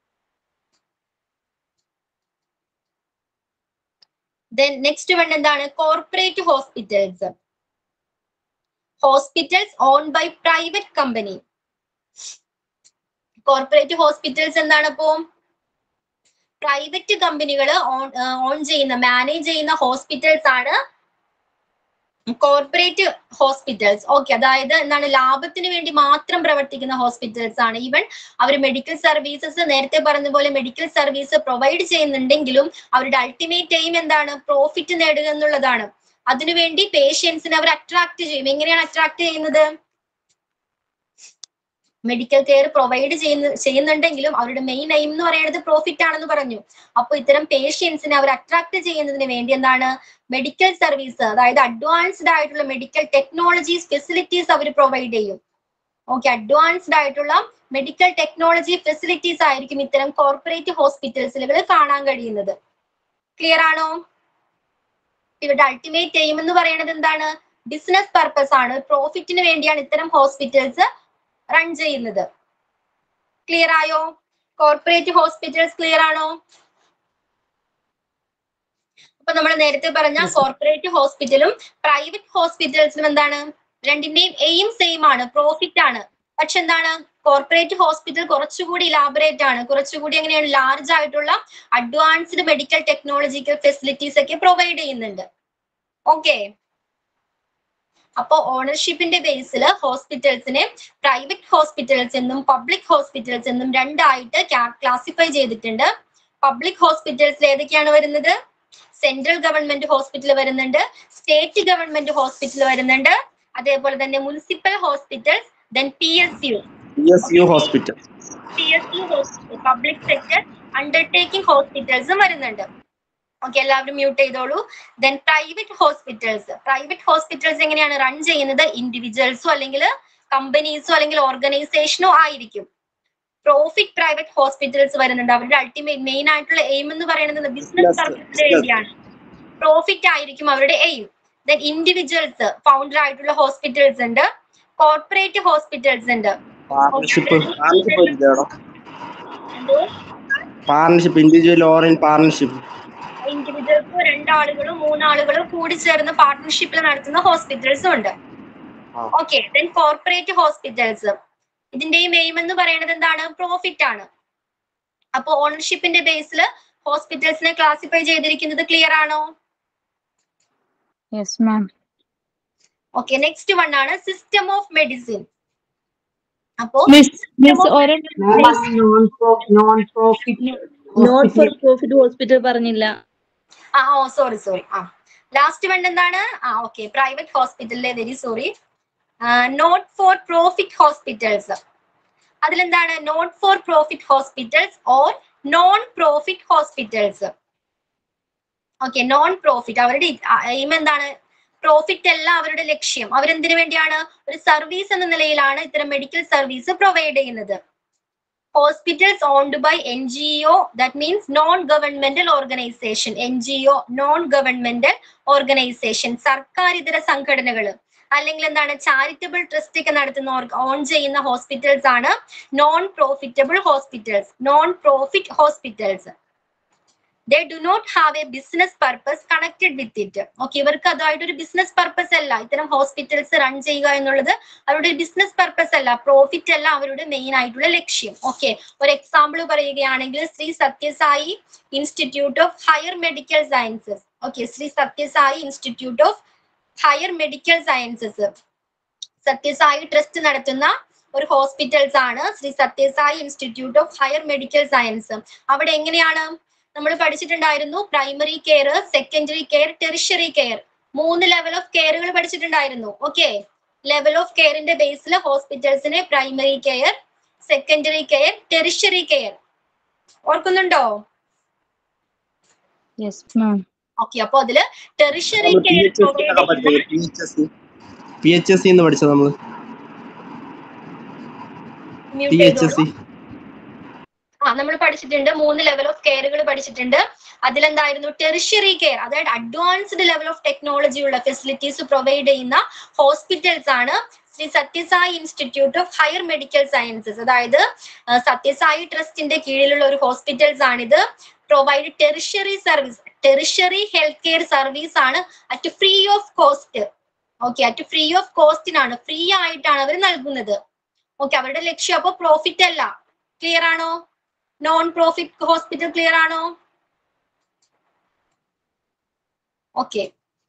ദെൻ നെക്സ്റ്റ് വൺ എന്താണ് corporate hospitals hospitals own by private company corporate hospitals എന്താണ് അപ്പോ പ്രൈവറ്റ് കമ്പനികൾ ഓൺ ഓൺ ചെയ്യുന്ന മാനേജ് ചെയ്യുന്ന ഹോസ്പിറ്റൽസ് ആണ് കോർപ്പറേറ്റ് ഹോസ്പിറ്റൽസ് ഓക്കെ അതായത് എന്താണ് ലാഭത്തിന് വേണ്ടി മാത്രം പ്രവർത്തിക്കുന്ന ഹോസ്പിറ്റൽസ് ആണ് ഈവൻ അവർ മെഡിക്കൽ സർവീസസ് നേരത്തെ പറഞ്ഞ പോലെ മെഡിക്കൽ സർവീസ് പ്രൊവൈഡ് ചെയ്യുന്നുണ്ടെങ്കിലും അവരുടെ അൾട്ടിമേറ്റ് എയിം എന്താണ് പ്രോഫിറ്റ് നേടുക എന്നുള്ളതാണ് അതിനുവേണ്ടി പേഷ്യൻസിനെ അവർ അട്രാക്ട് ചെയ്യും എങ്ങനെയാണ് അട്രാക്ട് ചെയ്യുന്നത് മെഡിക്കൽ കെയർ പ്രൊവൈഡ് ചെയ്യുന്ന ചെയ്യുന്നുണ്ടെങ്കിലും അവരുടെ മെയിൻ എയിം എന്ന് പറയുന്നത് പ്രോഫിറ്റ് ആണെന്ന് പറഞ്ഞു അപ്പൊ ഇത്തരം പേഷ്യൻസിനെ അവർ അട്രാക്ട് ചെയ്യുന്നതിന് വേണ്ടി എന്താണ് മെഡിക്കൽ സർവീസ് അതായത് അഡ്വാൻസ്ഡ് ആയിട്ടുള്ള മെഡിക്കൽ ടെക്നോളജീസ് ഫെസിലിറ്റീസ് അവർ പ്രൊവൈഡ് ചെയ്യും ഓക്കെ അഡ്വാൻസ്ഡ് ആയിട്ടുള്ള മെഡിക്കൽ ടെക്നോളജി ഫെസിലിറ്റീസ് ആയിരിക്കും ഇത്തരം കോർപ്പറേറ്റ് ഹോസ്പിറ്റൽസുകൾ കാണാൻ കഴിയുന്നത് ക്ലിയർ ആണോ ഇവരുടെ അൾട്ടിമേറ്റ് എയിം എന്ന് പറയുന്നത് എന്താണ് ബിസിനസ് പർപ്പസ് ആണ് പ്രോഫിറ്റിന് വേണ്ടിയാണ് ഇത്തരം ഹോസ്പിറ്റൽസ് റൺ ചെയ്യുന്നത് ക്ലിയർ ആയോ കോർപ്പറേറ്റ് ഹോസ്പിറ്റൽസ് ക്ലിയർ ആണോ അപ്പൊ നമ്മൾ നേരത്തെ പറഞ്ഞ കോർപ്പറേറ്റ് ഹോസ്പിറ്റലും പ്രൈവറ്റ് ഹോസ്പിറ്റൽസിലും എന്താണ് രണ്ടിന്റെയും എയിം സെയിം ആണ് പ്രോഫിറ്റ് ആണ് പക്ഷെ എന്താണ് കോർപ്പറേറ്റ് ഹോസ്പിറ്റൽ കുറച്ചുകൂടി ഇലാബറേറ്റ് ആണ് കുറച്ചുകൂടി എങ്ങനെയാണ് ലാർജ് ആയിട്ടുള്ള അഡ്വാൻസ്ഡ് മെഡിക്കൽ ടെക്നോളജിക്കൽ ഫെസിലിറ്റീസ് ഒക്കെ പ്രൊവൈഡ് ചെയ്യുന്നുണ്ട് ഓക്കെ അപ്പോ ഓണർഷിപ്പിന്റെ ബേസിൽ ഹോസ്പിറ്റൽസിനെ പ്രൈവറ്റ് ഹോസ്പിറ്റൽസ് എന്നും പബ്ലിക് ഹോസ്പിറ്റൽസ് എന്നും രണ്ടായിട്ട് ക്ലാസിഫൈ ചെയ്തിട്ടുണ്ട് പബ്ലിക് ഹോസ്പിറ്റൽസിൽ ഏതൊക്കെയാണ് വരുന്നത് സെൻട്രൽ ഗവൺമെന്റ് ഹോസ്പിറ്റൽ വരുന്നുണ്ട് സ്റ്റേറ്റ് ഗവൺമെന്റ് ഹോസ്പിറ്റൽ വരുന്നുണ്ട് അതേപോലെ തന്നെ municipal hospitals then P S U P S U hospital P S U hospital public sector undertaking ഹോസ്പിറ്റൽസും വരുന്നുണ്ട് ഓക്കെ എല്ലാവരും മ്യൂട്ട് ചെയ്തോളൂ then private hospitals private hospitals എങ്ങനെയാണ് റൺ ചെയ്യുന്നത് ഇൻഡിവിജ്വൽസോ അല്ലെങ്കിൽ കമ്പനീസോ അല്ലെങ്കിൽ ഓർഗനൈസേഷനോ ആയിരിക്കും പ്രോഫിറ്റ് പ്രൈവറ്റ് ഹോസ്പിറ്റൽസ് വരുന്നുണ്ട് അവരുടെ അൾട്ടിമേറ്റ് മെയിൻ ആയിട്ടുള്ള എയിം എന്ന് പറയുന്നത് ബിസിനസ് Business, പർപ്പസിന് business. വേണ്ടിയാണ് പ്രോഫിറ്റ് ആയിരിക്കും അവരുടെ എയിം ദെൻ ഇൻഡിവിജ്വൽസ് ഫൗണ്ടർ ആയിട്ടുള്ള ഹോസ്പിറ്റൽസ് ഉണ്ട് കോർപ്പറേറ്റ് ഹോസ്പിറ്റൽസ് ഉണ്ട് പാർട്ണർഷിപ്പ് പാർട്ണർഷിപ്പ് എന്തോ partnership individual or in partnership individual hospitals രണ്ടാളുകളും മൂന്നാളുകളും കൂടി ചേർന്ന് പാർട്ട്ണർഷിപ്പിൽ നടത്തുന്ന ഹോസ്പിറ്റൽസും ഉണ്ട് ആ. ഓക്കെ ദെൻ കോർപ്പറേറ്റ് ഹോസ്പിറ്റൽസ് ഇതിന്റെയും എയിം എന്ന് പറയുന്നത് എന്താണ് പ്രോഫിറ്റ് ആണ് അപ്പൊ ഓണർഷിപ്പിന്റെ ബേസിൽ ഹോസ്പിറ്റൽസിനെ ക്ലാസിഫൈ ചെയ്തിരിക്കുന്നത് ക്ലിയർ ആണോ yes ma'am okay next one ആണ് സിസ്റ്റം ഓഫ് മെഡിസിൻ അപ്പോ മിസ് മിസ് ഓരോ non non profit not for profit hospital പറഞ്ഞില്ല ah oh sorry sorry ah last one എന്താണ് ആ ഓക്കെ പ്രൈവറ്റ് ഹോസ്പിറ്റലിലെ very sorry not for profit hospitals അതിലെന്താണ് not for profit hospitals or non profit hospitals okay non profit അവരുടെ എയിം എന്താണ് പ്രോഫിറ്റ് അല്ല അവരുടെ ലക്ഷ്യം അവരെന്തിനു വേണ്ടിയാണ് ഒരു സർവീസ് എന്ന നിലയിലാണ് ഇത്തരം മെഡിക്കൽ സർവീസ് പ്രൊവൈഡ് ചെയ്യുന്നത് hospitals owned by N G O that means non governmental organisation N G O non governmental organisation സർക്കാർ ഇതര സംഘടനകൾ അല്ലെങ്കിൽ എന്താണ് ചാരിറ്റബിൾ ട്രസ്റ്റ് ഒക്കെ നടത്തുന്ന ഓൺ ചെയ്യുന്ന ഹോസ്പിറ്റൽസ് ആണ് non profitable hospitals non profit hospitals they do not have a business purpose connected with it okay ഇവർക്ക് അതുമായിട്ട് ഒരു ബിസിനസ് പർപ്പസ് അല്ല ഇത്തരം ഹോസ്പിറ്റൽസ് റൺ ചെയ്യുക എന്നുള്ളത് അവരുടെ ഒരു ബിസിനസ് പർപ്പസ് അല്ല പ്രോഫിറ്റ് അല്ല അവരുടെ മെയിൻ ആയിട്ടുള്ള ലക്ഷ്യം ഓക്കെ ഒരു എക്സാമ്പിൾ പറയുകയാണെങ്കിൽ Shri Sathya Sai institute of higher medical sciences okay Shri Sathya Sai institute of higher medical sciences Sathya Sai trust നടത്തുന്ന ഒരു ഹോസ്പിറ്റൽസ് ആണ് Shri Sathya Sai institute of higher medical science അവിടെ എങ്ങനെയാണ് നമ്മൾ പഠിച്ചിട്ടുണ്ടായിരുന്നു primary care secondary care tertiary care മൂന്ന് ലെവൽ ഓഫ് കെയറുകൾ പഠിച്ചിട്ടുണ്ടായിരുന്നു ഓക്കെ ലെവൽ ഓഫ് കെയറിന്റെ ബേസിൽ ഹോസ്പിറ്റൽസിനെ primary care secondary care tertiary care ഓർക്കുന്നുണ്ടോ യെസ് മാം ഓക്കെ അപ്പൊ അതില് tertiary P care H S എന്നൊക്കെ പഠിച്ചത് P H S P H S എന്ന് പഠിച്ചത് നമ്മള് പി എച്ച് എസ് സി ആ നമ്മൾ പഠിച്ചിട്ടുണ്ട് മൂന്ന് ലെവൽ ഓഫ് കെയറുകൾ പഠിച്ചിട്ടുണ്ട് അതിലെന്തായിരുന്നു ടെറിഷറി കെയർ അതായത് അഡ്വാൻസ്ഡ് ലെവൽ ഓഫ് ടെക്നോളജി ഉള്ള ഫെസിലിറ്റീസ് പ്രൊവൈഡ് ചെയ്യുന്ന ഹോസ്പിറ്റൽസ് ആണ് Shri Sathya Sai institute of higher medical sciences അതായത് ആ, സത്യസായി ട്രസ്റ്റിന്റെ കീഴിലുള്ള ഒരു ഹോസ്പിറ്റൽസ് ആണിത് provide tertiary service tertiary health care service ആണ് at free of cost okay at free of കോസ്റ്റിനാണ് ഫ്രീ ആയിട്ടാണ് അവർ നൽകുന്നത് ഓക്കെ അവരുടെ ലക്ഷ്യം അപ്പൊ പ്രോഫിറ്റ് അല്ല ക്ലിയർ ആണോ നോൺ പ്രോഫിറ്റ് ഹോസ്പിറ്റൽ ക്ലിയർ ആണോ ഓക്കെ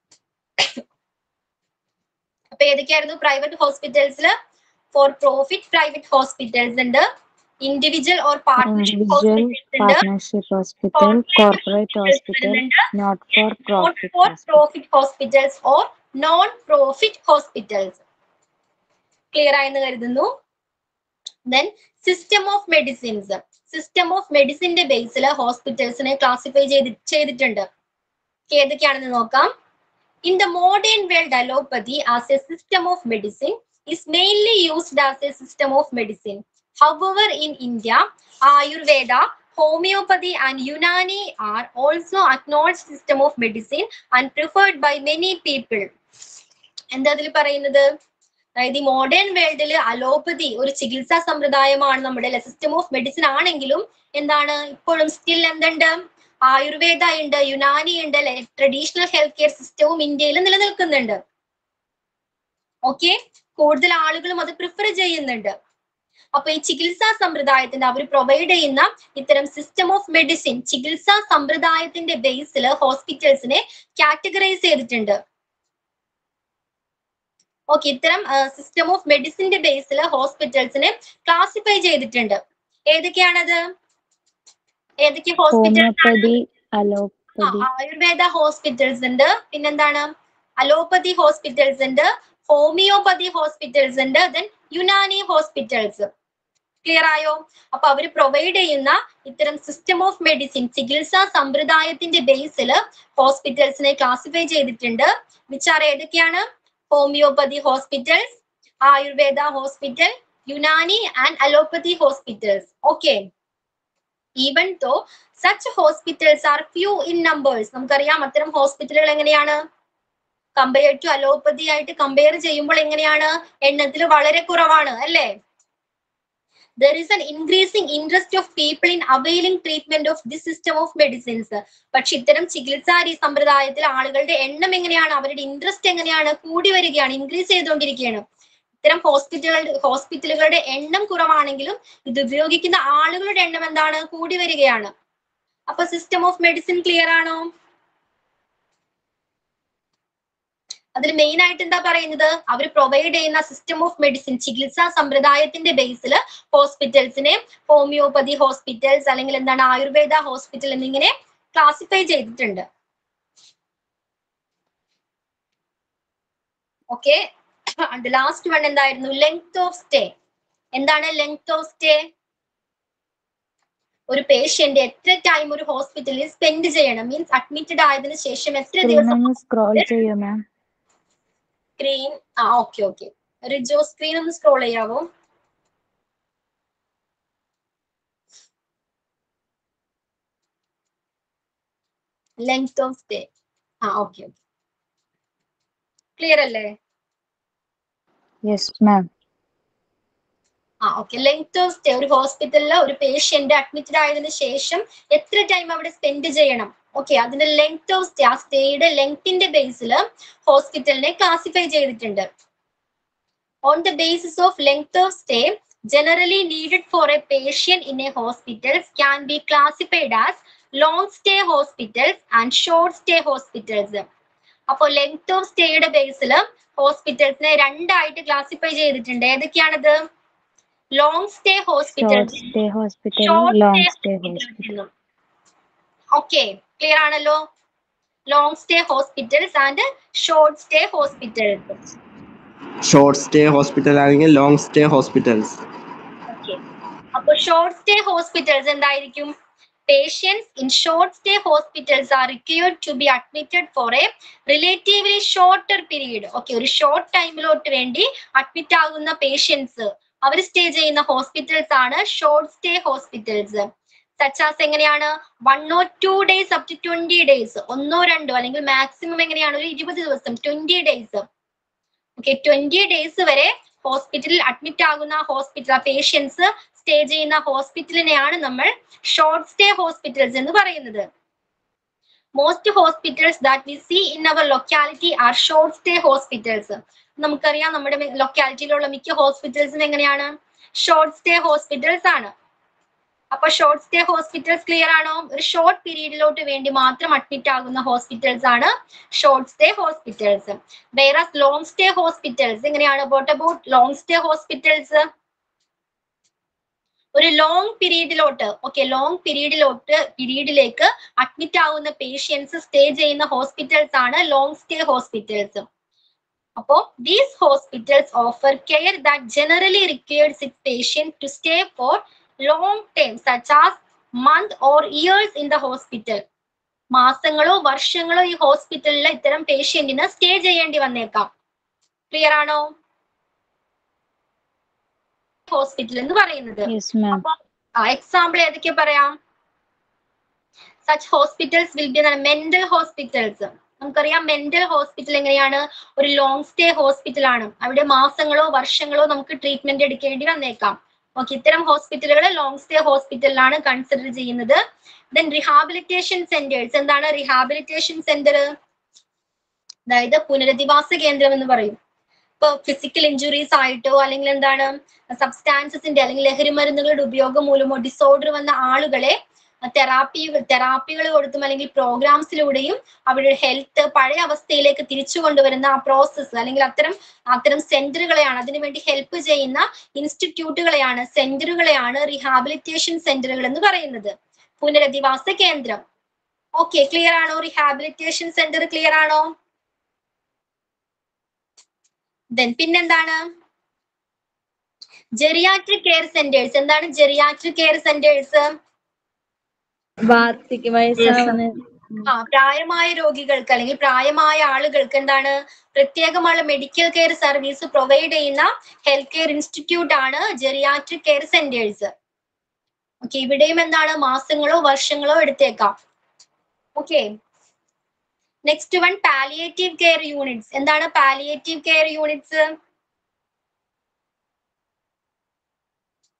അപ്പൊ ഏതൊക്കെയായിരുന്നു പ്രൈവറ്റ് ഹോസ്പിറ്റൽസിൽ ഫോർ പ്രോഫിറ്റ് പ്രൈവറ്റ് ഹോസ്പിറ്റൽസ് ഉണ്ട് individual or partnership individual hospitals ഉണ്ട് പാർട്ട്ണർഷിപ്പ് ഹോസ്പിറ്റൽ കോർപ്പറേറ്റ് ഹോസ്പിറ്റൽ വരുന്നുണ്ട് not for not profit for hospital profit hospitals or non profit hospitals clear ആയെന്ന് കരുതുന്നു then system of medicines system of മെഡിസിന്റെ ബേസിൽ ഹോസ്പിറ്റൽസിനെ ക്ലാസിഫൈ ചെയ്തി ചെയ്തിട്ടുണ്ട് ഏതൊക്കെയാണെന്ന് നോക്കാം in the modern world allopathy as a system of medicine is mainly used as a system of medicine. However, in India, Ayurveda, homeopathy, and Unani are also acknowledged system of medicine and preferred by many people. എന്താ അതിൽ പറയുന്നത് അതായത് ഈ മോഡേൺ വേൾഡിൽ അലോപ്പതി ഒരു ചികിത്സാ സമ്പ്രദായമാണ് നമ്മുടെ സിസ്റ്റം ഓഫ് മെഡിസിൻ ആണെങ്കിലും എന്താണ് ഇപ്പോഴും സ്റ്റിൽ എന്തുണ്ട് ആയുർവേദ ഉണ്ട് യുനാനി ഉണ്ട് ട്രഡീഷണൽ ഹെൽത്ത് കെയർ സിസ്റ്റവും ഇന്ത്യയിൽ നിലനിൽക്കുന്നുണ്ട് ഓക്കെ കൂടുതൽ ആളുകളും അത് പ്രിഫർ ചെയ്യുന്നുണ്ട് അപ്പൊ ഈ ചികിത്സാ സമ്പ്രദായത്തിന്റെ അവർ പ്രൊവൈഡ് ചെയ്യുന്ന ഇത്തരം സിസ്റ്റം ഓഫ് മെഡിസിൻ ചികിത്സാ സമ്പ്രദായത്തിന്റെ ബേസിൽ ഹോസ്പിറ്റൽസിനെ കാറ്റഗറൈസ് ചെയ്തിട്ടുണ്ട് ഓക്കെ ഇത്തരം സിസ്റ്റം ഓഫ് മെഡിസിന്റെ ബേസിൽ ഹോസ്പിറ്റൽസിനെ ക്ലാസിഫൈ ചെയ്തിട്ടുണ്ട് ഏതൊക്കെയാണത് ഏതൊക്കെ ഹോസ്പിറ്റൽസ് ഹോമിയോപ്പതി ആ, അലോപ്പതി ആയുർവേദ ഹോസ്പിറ്റൽസ് ഉണ്ട് പിന്നെന്താണ് അലോപ്പതി ഹോസ്പിറ്റൽസ് ഉണ്ട് ഹോമിയോപ്പതി ഹോസ്പിറ്റൽസ് ഉണ്ട് ദെൻ യുനാനി ഹോസ്പിറ്റൽസ് ക്ലിയർ ആയോ അപ്പൊ അവർ പ്രൊവൈഡ് ചെയ്യുന്ന ഇത്തരം സിസ്റ്റം ഓഫ് മെഡിസിൻ ചികിത്സാ സമ്പ്രദായത്തിന്റെ ബേസിൽ ഹോസ്പിറ്റൽസിനെ ക്ലാസിഫൈ ചെയ്തിട്ടുണ്ട് വിച്ചാർ ഏതൊക്കെയാണ് homeopathy hospitals ayurveda hospital Unani and allopathy hospitals okay even though such hospitals are few in numbers നമുക്കറിയാം അത്തരം ഹോസ്പിറ്റലുകൾ എങ്ങനെയാണ് കമ്പയർ ടു അലോപ്പതി ആയിട്ട് കമ്പയർ ചെയ്യുമ്പോൾ എങ്ങനെയാണ് എണ്ണത്തിൽ വളരെ കുറവാണ് അല്ലേ there is an increasing interest of people in availing treatment of this system of medicines പക്ഷെ ഇത്തരം ചികിത്സാ രീ സമ്പ്രദായത്തിൽ ആളുകളുടെ എണ്ണം എങ്ങനെയാണ് അവരുടെ ഇൻട്രസ്റ്റ് എങ്ങനെയാണ് കൂടി വരികയാണ് ഇൻക്രീസ് ചെയ്തുകൊണ്ടിരിക്കുകയാണ് ഇത്തരം ഹോസ്പിറ്റലുകൾ ഹോസ്പിറ്റലുകളുടെ എണ്ണം കുറവാണെങ്കിലും ഇത് ഉപയോഗിക്കുന്ന ആളുകളുടെ എണ്ണം എന്താണ് കൂടി വരികയാണ് അപ്പൊ സിസ്റ്റം ഓഫ് മെഡിസിൻ ക്ലിയർ ആണോ അതിൽ മെയിൻ ആയിട്ട് എന്താ പറയുന്നത് അവർ പ്രൊവൈഡ് ചെയ്യുന്ന സിസ്റ്റം ഓഫ് മെഡിസിൻ ചികിത്സാ സമ്പ്രദായത്തിന്റെ ബേസിൽ ഹോസ്പിറ്റൽസിനെ ഹോമിയോപ്പതി ഹോസ്പിറ്റൽസ് അല്ലെങ്കിൽ എന്താണ് ആയുർവേദ ഹോസ്പിറ്റൽ എന്നിങ്ങനെ ക്ലാസിഫൈ ചെയ്തിട്ടുണ്ട് ഓക്കെ ലാസ്റ്റ് വൺ എന്തായിരുന്നു ലെങ്ത് ഓഫ് സ്റ്റേ എന്താണ് ലെങ്ത് ഓഫ് സ്റ്റേ ഒരു പേഷ്യന്റ് എത്ര ടൈം ഒരു ഹോസ്പിറ്റലിൽ സ്പെൻഡ് ചെയ്യണം മീൻസ് അഡ്മിറ്റഡ് ആയതിനു ശേഷം എത്ര ദിവസം ഒന്ന് സ്ക്രോൾ ചെയ്യോ മാം സ്ക്രീൻ ആ ഓക്കെ ഓക്കെ റിജോ സ്ക്രീൻ ഒന്ന് സ്ക്രോൾ ചെയ്യാവോ ലെങ്ത് ഓഫ് സ്റ്റേ ആ ഓക്കെ ഓക്കെ ക്ലിയർ അല്ലേ യെസ് മാം ആ ഓക്കെ ലെങ്ത് ഓഫ് സ്റ്റേ ഒരു ഹോസ്പിറ്റലിൽ ഒരു പേഷ്യന്റ് അഡ്മിറ്റഡ് ആയതിനു ശേഷം എത്ര ടൈം അവിടെ സ്പെൻഡ് ചെയ്യണം ഓക്കെ അതിന്റെ ലെങ്ത് ഓഫ് സ്റ്റേ ആ സ്റ്റേയുടെ ലെങ്ത്തിന്റെ ബേസിൽ ഹോസ്പിറ്റലിനെ ക്ലാസിഫൈ ചെയ്തിട്ടുണ്ട് on the basis of length of stay generally needed for a patient in a hospitals can be classified as long stay hospitals and short stay hospitals അപ്പോൾ ലെങ്ത് ഓഫ് സ്റ്റേയുടെ ബേസിൽ ഹോസ്പിറ്റൽസിനെ രണ്ടായിട്ട് ക്ലാസിഫൈ ചെയ്തിട്ടുണ്ട് ഏതൊക്കെയാണത് long stay short hospitals stay hospital short long stay stay hospital okay clear ആണല്ലോ long stay hospitals and short stay hospitals short stay hospital ആണെങ്കിൽ ലോങ് സ്റ്റേ ഹോസ്പിറ്റൽസ് ഓക്കെ അപ്പൊ ഷോർട്ട് സ്റ്റേ ഹോസ്പിറ്റൽസ് എന്തായിരിക്കും patients in short stay hospitals are required to be admitted for a relatively shorter period okay ഒരു ഷോർട്ട് ടൈമിലോട്ട് വേണ്ടി അഡ്മിറ്റ് ആകുന്ന പേഷ്യൻസ് അവർ സ്റ്റേ ചെയ്യുന്ന ഹോസ്പിറ്റൽസ് ആണ് ഷോർട്ട് സ്റ്റേ ഹോസ്പിറ്റൽസ് സച്ചാസ് എങ്ങനെയാണ് one or two days up to twenty days ഒന്നോ രണ്ടോ അല്ലെങ്കിൽ മാക്സിമം എങ്ങനെയാണ് ഒരു ഇരുപത് ദിവസം twenty days okay twenty days വരെ ഹോസ്പിറ്റലിൽ അഡ്മിറ്റ് ആകുന്ന ഹോസ്പിറ്റൽ പേഷ്യൻസ് സ്റ്റേ ചെയ്യുന്ന ഹോസ്പിറ്റലിനെയാണ് നമ്മൾ ഷോർട്ട് സ്റ്റേ ഹോസ്പിറ്റൽസ് എന്ന് പറയുന്നത് most hospitals that we see in our locality are short stay hospitals നമുക്കറിയാം നമ്മുടെ ലൊക്കാലിറ്റിയിലുള്ള മിക്ക ഹോസ്പിറ്റൽസും എങ്ങനെയാണ് ഷോർട്ട് സ്റ്റേ ഹോസ്പിറ്റൽസ് ആണ് അപ്പൊ ഷോർട്ട് സ്റ്റേ ഹോസ്പിറ്റൽസ് ക്ലിയർ ആണോ ഒരു ഷോർട്ട് പീരീഡിലോട്ട് വേണ്ടി മാത്രം അഡ്മിറ്റ് ആകുന്ന ഹോസ്പിറ്റൽസ് ആണ് short stay hospitals whereas long stay hospitals എങ്ങനെയാണ് what about long stay hospitals ഒരു ലോങ് പീരീഡിലോട്ട് ഓക്കെ ലോങ് പീരീഡിലോട്ട് പീരീഡിലേക്ക് അഡ്മിറ്റ് ആവുന്ന പേഷ്യൻസ് സ്റ്റേ ചെയ്യുന്ന ഹോസ്പിറ്റൽസ് ആണ് ലോങ് സ്റ്റേ ഹോസ്പിറ്റൽസ് അപ്പോ these hospitals offer care that generally requires it patient to stay for long time such as month or years in the hospital മാസങ്ങളോ വർഷങ്ങളോ ഈ ഹോസ്പിറ്റലിൽ ഇത്തരം പേഷ്യന്റിന് സ്റ്റേ ചെയ്യേണ്ടി വന്നേക്കാം ക്ലിയർ ആണോ ഹോസ്പിറ്റൽ എന്ന് പറയുന്നത് യെസ് മാം അപ്പൊ എക്സാമ്പിൾ ഏതൊക്കെ പറയാം such hospitals will be mental hospitals നമുക്കറിയാം മെന്റൽ ഹോസ്പിറ്റൽ എങ്ങനെയാണ് ഒരു ലോങ് സ്റ്റേ ഹോസ്പിറ്റൽ ആണ് അവിടെ മാസങ്ങളോ വർഷങ്ങളോ നമുക്ക് ട്രീറ്റ്മെന്റ് എടുക്കേണ്ടി വന്നേക്കാം ഓക്കെ ഇത്തരം ഹോസ്പിറ്റലുകൾ ലോങ് സ്റ്റേ ഹോസ്പിറ്റലിലാണ് കൺസിഡർ ചെയ്യുന്നത് ദെൻ റിഹാബിലിറ്റേഷൻ സെന്റേഴ്സ് എന്താണ് റിഹാബിലിറ്റേഷൻ സെന്റർ അതായത് പുനരധിവാസ കേന്ദ്രം എന്ന് പറയും ഇപ്പൊ ഫിസിക്കൽ ഇഞ്ചുറീസ് ആയിട്ടോ അല്ലെങ്കിൽ എന്താണ് സബ്സ്റ്റാൻസസിന്റെ അല്ലെങ്കിൽ ലഹരി മരുന്നുകളുടെ ഉപയോഗം മൂലമോ ഡിസോർഡർ വന്ന ആളുകളെ തെറാപ്പി തെറാപ്പികൾ കൊടുത്തും അല്ലെങ്കിൽ പ്രോഗ്രാംസിലൂടെയും അവരുടെ ഹെൽത്ത് പഴയ അവസ്ഥയിലേക്ക് തിരിച്ചു കൊണ്ടുവരുന്ന ആ പ്രോസസ്സ് അല്ലെങ്കിൽ അത്തരം അത്തരം സെന്ററുകളെയാണ് അതിനുവേണ്ടി ഹെൽപ്പ് ചെയ്യുന്ന ഇൻസ്റ്റിറ്റ്യൂട്ടുകളെയാണ് സെന്ററുകളെയാണ് റീഹാബിലിറ്റേഷൻ സെന്ററുകൾ എന്ന് പറയുന്നത് പുനരധിവാസ കേന്ദ്രം ഓക്കെ ക്ലിയർ ആണോ റീഹാബിലിറ്റേഷൻ സെന്റർ ക്ലിയർ ആണോ ദെൻ പിന്നെന്താണ് ജെറിയാട്രിക് കെയർ സെന്റേഴ്സ് എന്താണ് ജെറിയാട്രിക് കെയർ സെന്റേഴ്സ് വാർദ്ധക്യ വയസ്സാവുന്ന ആ പ്രായമായ രോഗികൾക്ക് അല്ലെങ്കിൽ പ്രായമായ ആളുകൾക്ക് എന്താണ് പ്രത്യേകമുള്ള മെഡിക്കൽ കെയർ സർവീസ് പ്രൊവൈഡ് ചെയ്യുന്ന ഹെൽത്ത് കെയർ ഇൻസ്റ്റിറ്റ്യൂട്ട് ആണ് ജെറിയാട്രിക് കെയർ സെന്റേഴ്സ് ഓക്കെ ഇവിടെയും എന്താണ് മാസങ്ങളോ വർഷങ്ങളോ എടുത്തേക്കാം okay next one palliative care units എന്താണ് പാലിയേറ്റീവ് കെയർ യൂണിറ്റ്സ്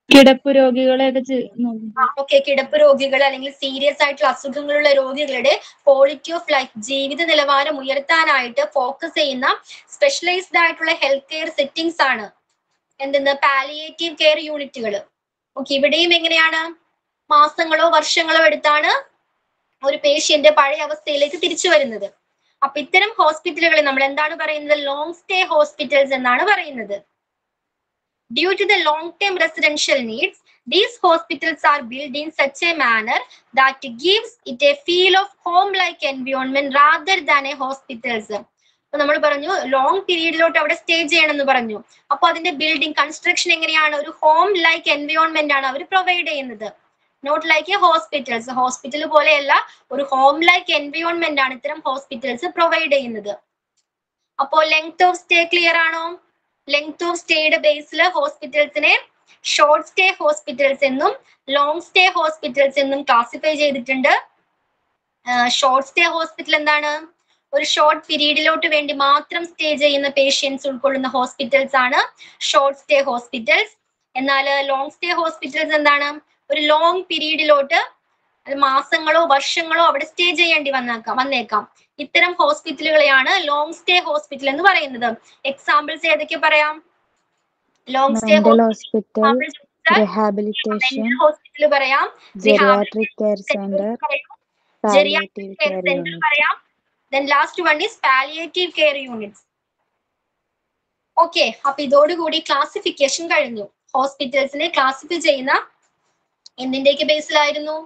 കിടപ്പ് രോഗികളെയൊക്കെ ചെ- നോക്കും. ഓക്കെ കിടപ്പ് രോഗികൾ അല്ലെങ്കിൽ സീരിയസ് ആയിട്ടുള്ള അസുഖങ്ങളുള്ള രോഗികളുടെ ക്വാളിറ്റി ഓഫ് ലൈഫ് ജീവിത നിലവാരം ഉയർത്താനായിട്ട് ഫോക്കസ് ചെയ്യുന്ന സ്പെഷ്യലൈസ്ഡ് ആയിട്ടുള്ള ഹെൽത്ത് കെയർ സെറ്റിംഗ്സ് ആണ് എന്തെന്ന് പാലിയേറ്റീവ് കെയർ യൂണിറ്റുകൾ ഓക്കെ ഇവിടെയും എങ്ങനെയാണ് മാസങ്ങളോ വർഷങ്ങളോ എടുത്താണ് ഒരു പേഷ്യന്റ് പഴയ അവസ്ഥയിലേക്ക് തിരിച്ചു വരുന്നത് അപ്പൊ ഇത്തരം ഹോസ്പിറ്റലുകളെ നമ്മൾ എന്താണ് പറയുന്നത് ലോങ് സ്റ്റേ ഹോസ്പിറ്റൽസ് എന്നാണ് പറയുന്നത് due to the long term residential needs These hospitals are built in such a manner that gives it a feel of home-like environment rather than a hospitals. അപ്പൊ നമ്മൾ പറഞ്ഞു ലോങ് പീരീഡിലോട്ട് അവിടെ സ്റ്റേ ചെയ്യണമെന്ന് പറഞ്ഞു അപ്പൊ അതിന്റെ ബിൽഡിംഗ് കൺസ്ട്രക്ഷൻ എങ്ങനെയാണ് ഒരു ഹോം ലൈക്ക് എൻവയോൺമെന്റ് ആണ് അവർ പ്രൊവൈഡ് ചെയ്യുന്നത് not like a hospitals hospital പോലെയല്ല ഒരു ഹോം ലൈക്ക് എൻവയോൺമെന്റ് ആണ് ഇത്തരം ഹോസ്പിറ്റൽസ് പ്രൊവൈഡ് ചെയ്യുന്നത് അപ്പോ ലെങ്ത് ഓഫ് സ്റ്റേ ക്ലിയർ ആണോ ലെങ്ത് ഓഫ് സ്റ്റേയുടെ ബേസിൽ ഹോസ്പിറ്റൽസിനെ ഷോർട്ട് സ്റ്റേ ഹോസ്പിറ്റൽസ് എന്നും ലോങ് സ്റ്റേ ഹോസ്പിറ്റൽസ് എന്നും ക്ലാസിഫൈ ചെയ്തിട്ടുണ്ട് ഷോർട്ട് സ്റ്റേ ഹോസ്പിറ്റൽ എന്താണ് ഒരു ഷോർട്ട് പീരീഡിലോട്ട് വേണ്ടി മാത്രം സ്റ്റേ ചെയ്യുന്ന പേഷ്യൻസ് ഉൾക്കൊള്ളുന്ന ഹോസ്പിറ്റൽസ് ആണ് ഷോർട്ട് സ്റ്റേ ഹോസ്പിറ്റൽസ് എന്നാൽ ലോങ് സ്റ്റേ ഹോസ്പിറ്റൽസ് എന്താണ് ഒരു ലോങ് പീരീഡിലോട്ട് അത് മാസങ്ങളോ വർഷങ്ങളോ അവിടെ സ്റ്റേ ചെയ്യേണ്ടി വന്നേക്കാം വന്നേക്കാം ഇത്തരം ഹോസ്പിറ്റലുകളെയാണ് ലോങ് സ്റ്റേ ഹോസ്പിറ്റൽ എന്ന് പറയുന്നത് എക്സാമ്പിൾസ് ഏതൊക്കെ പറയാം long stay mental hospital, mental rehabilitation, hospital പറയാം geriatric care center, palliative care care centre unit. പറയാം then last one is palliative care units okay അപ്പൊ ഇതോടുകൂടി ക്ലാസിഫിക്കേഷൻ കഴിഞ്ഞു ഹോസ്പിറ്റൽസിനെ ക്ലാസിഫൈ ചെയ്യുന്ന എന്തിന്റെയൊക്കെ ബേസിലായിരുന്നു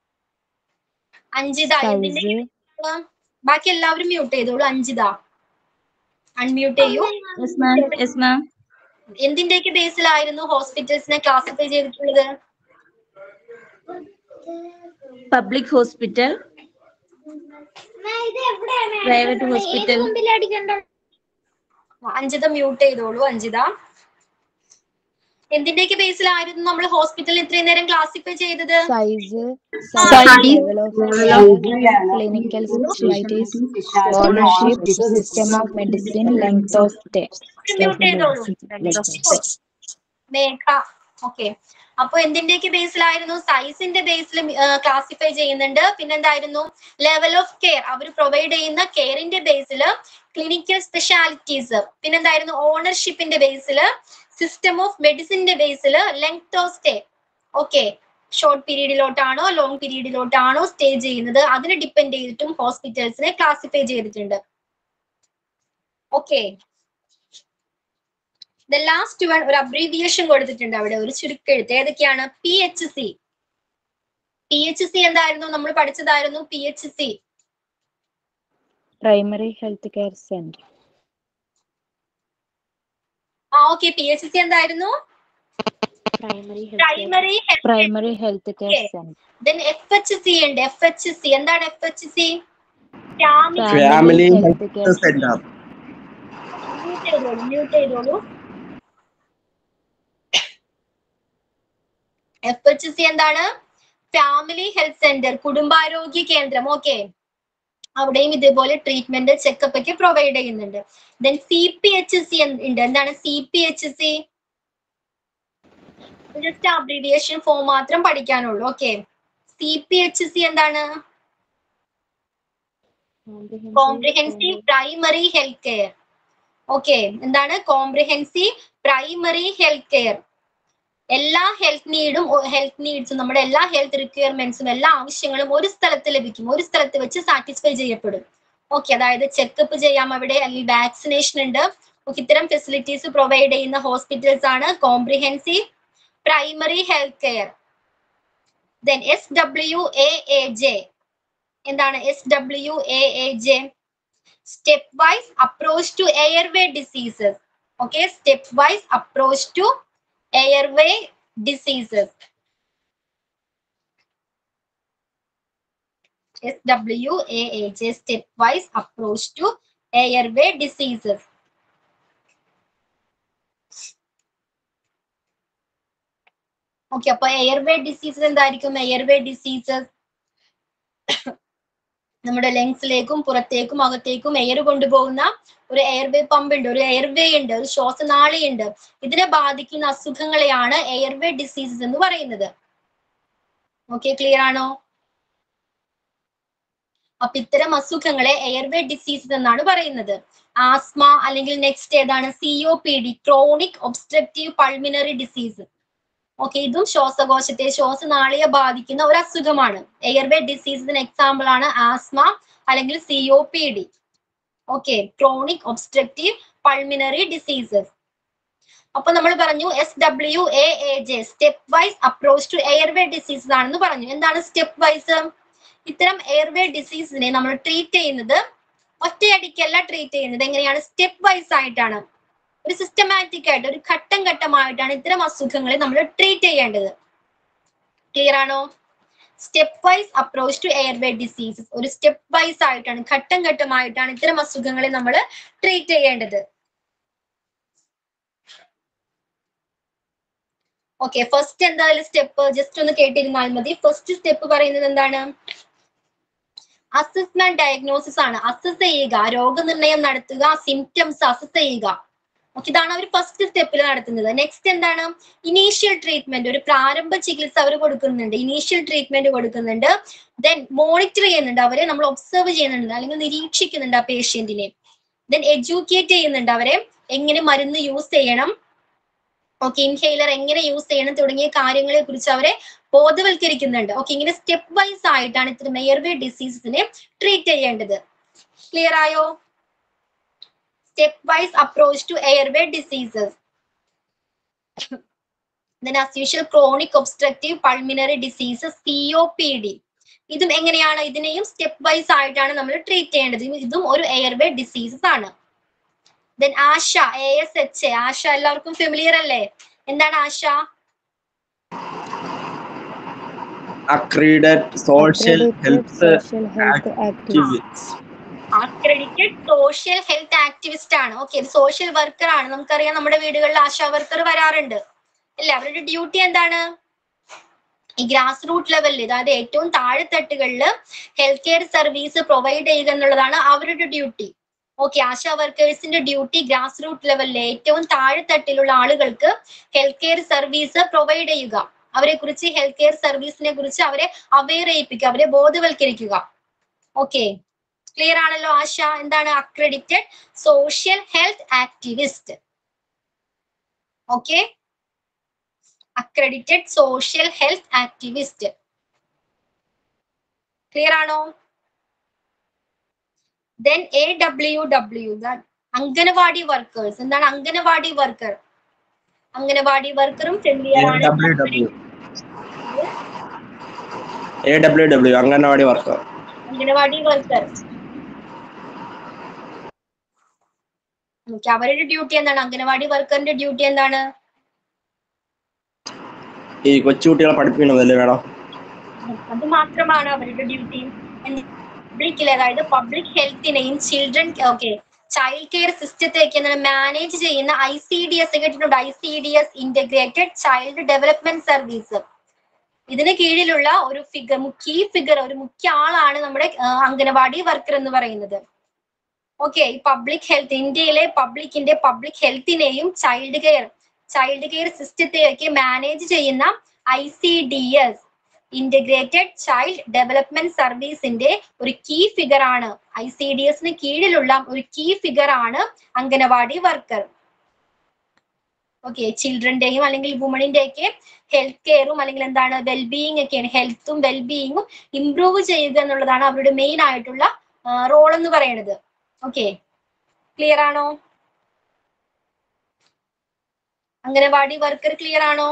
അഞ്ചിത എന്തിന്റെ Size, ബാക്കി എല്ലാവരും മ്യൂട്ട് ചെയ്തോളൂ അഞ്ചിത അൺമ്യൂട്ട് ചെയ്യൂ യെസ് മാം യെസ് മാം എന്തിന്റെയൊക്കെ ബേസിലായിരുന്നു ഹോസ്പിറ്റൽസിനെ ക്ലാസിഫൈ ചെയ്തിട്ടുള്ളത് public hospital private hospital Anchita mute ചെയ്തോളൂ അഞ്ചിത എന്തിന്റെയൊക്കെ ബേസിലായിരുന്നു നമ്മൾ ഹോസ്പിറ്റലിൽ ഇത്രയും നേരം ക്ലാസിഫൈ ചെയ്തത് size, Size, level of care, clinical specialties, ownership, system of medicine, length of stay. Mute ചെയ്തോളൂ മേഘ ഓക്കെ അപ്പൊ എന്തിന്റെയൊക്കെ ബേസിലായിരുന്നു സൈസിന്റെ ബേസിൽ ക്ലാസിഫൈ ചെയ്യുന്നുണ്ട് പിന്നെന്തായിരുന്നു ലെവൽ ഓഫ് കെയർ അവർ പ്രൊവൈഡ് ചെയ്യുന്ന കെയറിന്റെ ബേസിൽ ക്ലിനിക്കൽ സ്പെഷ്യാലിറ്റീസ് പിന്നെന്തായിരുന്നു ഓണർഷിപ്പിന്റെ ബേസിൽ സിസ്റ്റം ഓഫ് മെഡിസിന്റെ ബേസിൽ length of stay okay short പീരീഡിലോട്ടാണോ ലോങ് പീരീഡിലോട്ടാണോ സ്റ്റേ ചെയ്യുന്നത് അതിനെ ഡിപ്പെൻഡ് ചെയ്തിട്ടും ഹോസ്പിറ്റൽസിനെ ക്ലാസിഫൈ ചെയ്തിട്ടുണ്ട് ഓക്കെ ദ ലാസ്റ്റ് വൺ ഒരു അബ്രീവിയേഷൻ കൊടുത്തിട്ടുണ്ട് അവിടെ ഒരു ചുരുക്കെഴുത്ത് ഏതൊക്കെയാണ് P H C P H C എന്തായിരുന്നു നമ്മൾ പഠിച്ചതായിരുന്നു P H C Primary health care center. ആ ഓക്കെ പി എച്ച് സി എന്തായിരുന്നു Primary health care, primary primary health care Okay. center. Then F H C ഉണ്ട് എഫ് എച്ച് സി എന്താണ് F H C family health care centre mute ചെയ്തോളൂ മ്യൂട്ട് ചെയ്തോളൂ എഫ് എച്ച് സി എന്താണ് ഫാമിലി ഹെൽത്ത് സെന്റർ കുടുംബാരോഗ്യ കേന്ദ്രം ഓക്കെ അവിടെയും ഇതേപോലെ ട്രീറ്റ്മെന്റ് ചെക്കപ്പ് ഒക്കെ പ്രൊവൈഡ് ചെയ്യുന്നുണ്ട് then C P H C ഉണ്ട് എന്താണ് C P H C just abbreviation form മാത്രം പഠിക്കാനുള്ളൂ okay C P H C എന്താണ് comprehensive primary health care okay എന്താണ് കോംപ്രിഹെൻസീവ് പ്രൈമറി ഹെൽത്ത് കെയർ എല്ലാ ഹെൽത്ത് നീഡും ഹെൽത്ത് നീഡ്സും നമ്മുടെ എല്ലാ ഹെൽത്ത് റിക്വയർമെന്റ്സും എല്ലാ ആവശ്യങ്ങളും ഒരു സ്ഥലത്ത് ലഭിക്കും ഒരു സ്ഥലത്ത് വെച്ച് സാറ്റിസ്ഫൈ ചെയ്യപ്പെടും ഓക്കെ അതായത് ചെക്കപ്പ് ചെയ്യാം അവിടെ അല്ലെങ്കിൽ വാക്സിനേഷൻ ഉണ്ട് ഓക്കെ ഇത്തരം ഫെസിലിറ്റീസ് പ്രൊവൈഡ് ചെയ്യുന്ന ഹോസ്പിറ്റൽസ് ആണ് comprehensive primary health care then S W A A J എന്താണ് S W A A J stepwise approach to airway diseases okay stepwise approach to airway diseases. SWAAJ stepwise approach to airway diseases. Okay അപ്പൊ എയർവേ ഡിസീസസ് എന്തായിരിക്കും എയർവേ ഡിസീസസ് നമ്മുടെ ലങ്സിലേക്കും പുറത്തേക്കും അകത്തേക്കും എയർ കൊണ്ടുപോകുന്ന ഒരു എയർവേ പമ്പ് ഉണ്ട് ഒരു എയർവേ ഉണ്ട് ഒരു ശ്വാസനാളിയുണ്ട് ഇതിനെ ബാധിക്കുന്ന അസുഖങ്ങളെയാണ് എയർവേ ഡിസീസസ് എന്ന് പറയുന്നത് ഓക്കെ ക്ലിയർ ആണോ അപ്പൊ ഇത്തരം അസുഖങ്ങളെ എയർവേ ഡിസീസസ് എന്നാണ് പറയുന്നത് ആസ്മ അല്ലെങ്കിൽ നെക്സ്റ്റ് ഏതാണ് C O P D chronic obstructive pulmonary disease okay ഇതും ശ്വാസകോശത്തെ ശ്വാസനാളിയെ ബാധിക്കുന്ന ഒരു അസുഖമാണ് എയർവേ ഡിസീസിന് എക്സാമ്പിൾ ആണ് ആസ്മ അല്ലെങ്കിൽ C O P D okay chronic obstructive pulmonary diseases അപ്പൊ നമ്മൾ പറഞ്ഞു S W A A J stepwise approach to airway diseases ആണെന്ന് പറഞ്ഞു എന്താണ് സ്റ്റെപ്പ് വൈസ് ഇത്തരം എയർവേ ഡിസീസിനെ നമ്മൾ ട്രീറ്റ് ചെയ്യുന്നത് ഒറ്റയടിക്കല്ല ട്രീറ്റ് ചെയ്യുന്നത് എങ്ങനെയാണ് സ്റ്റെപ്പ് വൈസ് ആയിട്ടാണ് ഒരു സിസ്റ്റമാറ്റിക് ആയിട്ട് ഒരു ഘട്ടം ഘട്ടമായിട്ടാണ് ഇത്തരം അസുഖങ്ങളെ നമ്മൾ ട്രീറ്റ് ചെയ്യേണ്ടത് ക്ലിയർ ആണോ stepwise approach to airway diseases ഒരു സ്റ്റെപ്പ് വൈസ് ആയിട്ടാണ് ഘട്ടം ഘട്ടമായിട്ടാണ് ഇത്തരം അസുഖങ്ങളെ നമ്മൾ ട്രീറ്റ് ചെയ്യേണ്ടത് ഓക്കെ ഫസ്റ്റ് എന്തായാലും സ്റ്റെപ്പ് ജസ്റ്റ് ഒന്ന് കേട്ടിരുന്നാൽ മതി ഫസ്റ്റ് സ്റ്റെപ്പ് പറയുന്നത് എന്താണ് അസസ്മെന്റ് ഡയഗ്നോസിസ് ആണ് അസസ് ചെയ്യുക രോഗനിർണയം നടത്തുക സിംറ്റംസ് അസസ് ചെയ്യുക ഓക്കെ ഇതാണ് അവർ ഫസ്റ്റ് സ്റ്റെപ്പിൽ നടത്തുന്നത് നെക്സ്റ്റ് എന്താണ് ഇനീഷ്യൽ ട്രീറ്റ്മെന്റ് ഒരു പ്രാരംഭ ചികിത്സ അവർ കൊടുക്കുന്നുണ്ട് ഇനീഷ്യൽ ട്രീറ്റ്മെന്റ് കൊടുക്കുന്നുണ്ട് ദെൻ മോണിറ്റർ ചെയ്യുന്നുണ്ട് അവരെ നമ്മൾ ഒബ്സർവ് ചെയ്യുന്നുണ്ട് അല്ലെങ്കിൽ നിരീക്ഷിക്കുന്നുണ്ട് ആ പേഷ്യന്റിനെ ദെൻ എഡ്യൂക്കേറ്റ് ചെയ്യുന്നുണ്ട് അവരെ എങ്ങനെ മരുന്ന് യൂസ് ചെയ്യണം ഓക്കെ ഇൻഹെയിലർ എങ്ങനെ യൂസ് ചെയ്യണം തുടങ്ങിയ കാര്യങ്ങളെ കുറിച്ച് അവരെ ബോധവൽക്കരിക്കുന്നുണ്ട് ഓക്കെ ഇങ്ങനെ സ്റ്റെപ്പ് വൈസ് ആയിട്ടാണ് ഇത്തരം എയർവേ ഡിസീസസിനെ ട്രീറ്റ് ചെയ്യേണ്ടത് ക്ലിയർ ആയോ stepwise approach to airway diseases then as usual chronic obstructive pulmonary diseases COPD ഇതും എങ്ങനെയാണ് ഇതിനെയും സ്റ്റെപ്പ് വൈസ് ആയിട്ടാണ് നമ്മൾ ട്രീറ്റ് ചെയ്യേണ്ടത് ഇതും ഒരു എയർവേ ഡിസീസസ് ആണ് then ASHA A S H A ASHA എല്ലാവർക്കും ഫെമിലിയർ അല്ലേ എന്താണ് ASHA accredited social health social health activists. Accredited social health activist ആണ് ഓക്കെ സോഷ്യൽ വർക്കർ ആണ് നമുക്കറിയാം നമ്മുടെ വീടുകളിൽ ആശാ വർക്കർ വരാറുണ്ട് അല്ലേ അവരുടെ ഡ്യൂട്ടി എന്താണ് ഈ ഗ്രാസ് റൂട്ട് ലെവലിൽ അതായത് ഏറ്റവും താഴെത്തട്ടുകളിൽ ഹെൽത്ത് കെയർ സർവീസ് പ്രൊവൈഡ് ചെയ്യുക എന്നുള്ളതാണ് അവരുടെ ഡ്യൂട്ടി ഓക്കെ ആശാ വർക്കേഴ്സിന്റെ ഡ്യൂട്ടി ഗ്രാസ് റൂട്ട് ലെവലിൽ ഏറ്റവും താഴെത്തട്ടിലുള്ള ആളുകൾക്ക് ഹെൽത്ത് കെയർ സർവീസ് പ്രൊവൈഡ് ചെയ്യുക അവരെ കുറിച്ച് ഹെൽത്ത് കെയർ സർവീസിനെ കുറിച്ച് അവരെ അവെയർ ചെയ്യിപ്പിക്കുക അവരെ ബോധവൽക്കരിക്കുക ഓക്കെ ക്ലിയർ ആണല്ലോ ആശ എന്താണ് accredited social health activist okay accredited social health activist clear ആണോ then A W W anganwadi workers എന്താണ് അംഗനവാടി വർക്കർ അംഗനവാടി വർക്കറും ഫെമിലിയർ ആണ് W W A W W anganwadi worker anganwadi worker okay അവരുടെ ഡ്യൂട്ടി എന്താണ് അംഗനവാടി വർക്കറിന്റെ ഡ്യൂട്ടി എന്താണ് ഈ കൊച്ചുകുട്ടികളെ പഠിപ്പിക്കണതല്ലേ മേഡം അത് മാത്രമാണ് അവരുടെ ഡ്യൂട്ടി പബ്ലിക്കിൽ അതായത് പബ്ലിക് ഹെൽത്തിനെയും ചിൽഡ്രൻ ഓക്കെ ചൈൽഡ് കെയർ സിസ്റ്റത്തേക്ക് മാനേജ് ചെയ്യുന്ന ഐ സി ഡി എസ് കേട്ടിട്ടുണ്ട് I C D S integrated child development service ഇതിന് കീഴിലുള്ള ഒരു ഫിഗർ കീ ഫിഗർ ഒരു മുഖ്യ ആളാണ് നമ്മുടെ ആ, അംഗനവാടി വർക്കർ എന്ന് പറയുന്നത് ഓക്കെ ഈ പബ്ലിക് ഹെൽത്ത് ഇന്ത്യയിലെ പബ്ലിക്കിന്റെ പബ്ലിക് ഹെൽത്തിനെയും ചൈൽഡ് കെയർ ചൈൽഡ് കെയർ സിസ്റ്റത്തെയൊക്കെ മാനേജ് ചെയ്യുന്ന I C D S integrated child development സർവീസിന്റെ ഒരു കീ ഫിഗർ ആണ് ഐ സി ഡി എസിന് കീഴിലുള്ള ഒരു കീ ഫിഗർ ആണ് അംഗനവാടി വർക്കർ ഓക്കെ ചിൽഡ്രന്റെയും അല്ലെങ്കിൽ വുമണിന്റെ ഒക്കെ ഹെൽത്ത് കെയറും അല്ലെങ്കിൽ എന്താണ് വെൽബീയിങ് ഒക്കെയാണ് ഹെൽത്തും വെൽബീയിങ്ങും ഇംപ്രൂവ് ചെയ്യുക എന്നുള്ളതാണ് അവരുടെ മെയിൻ ആയിട്ടുള്ള റോൾ എന്ന് പറയുന്നത് ഓക്കെ ക്ലിയർ ആണോ അംഗനവാടി വർക്കർ ക്ലിയർ ആണോ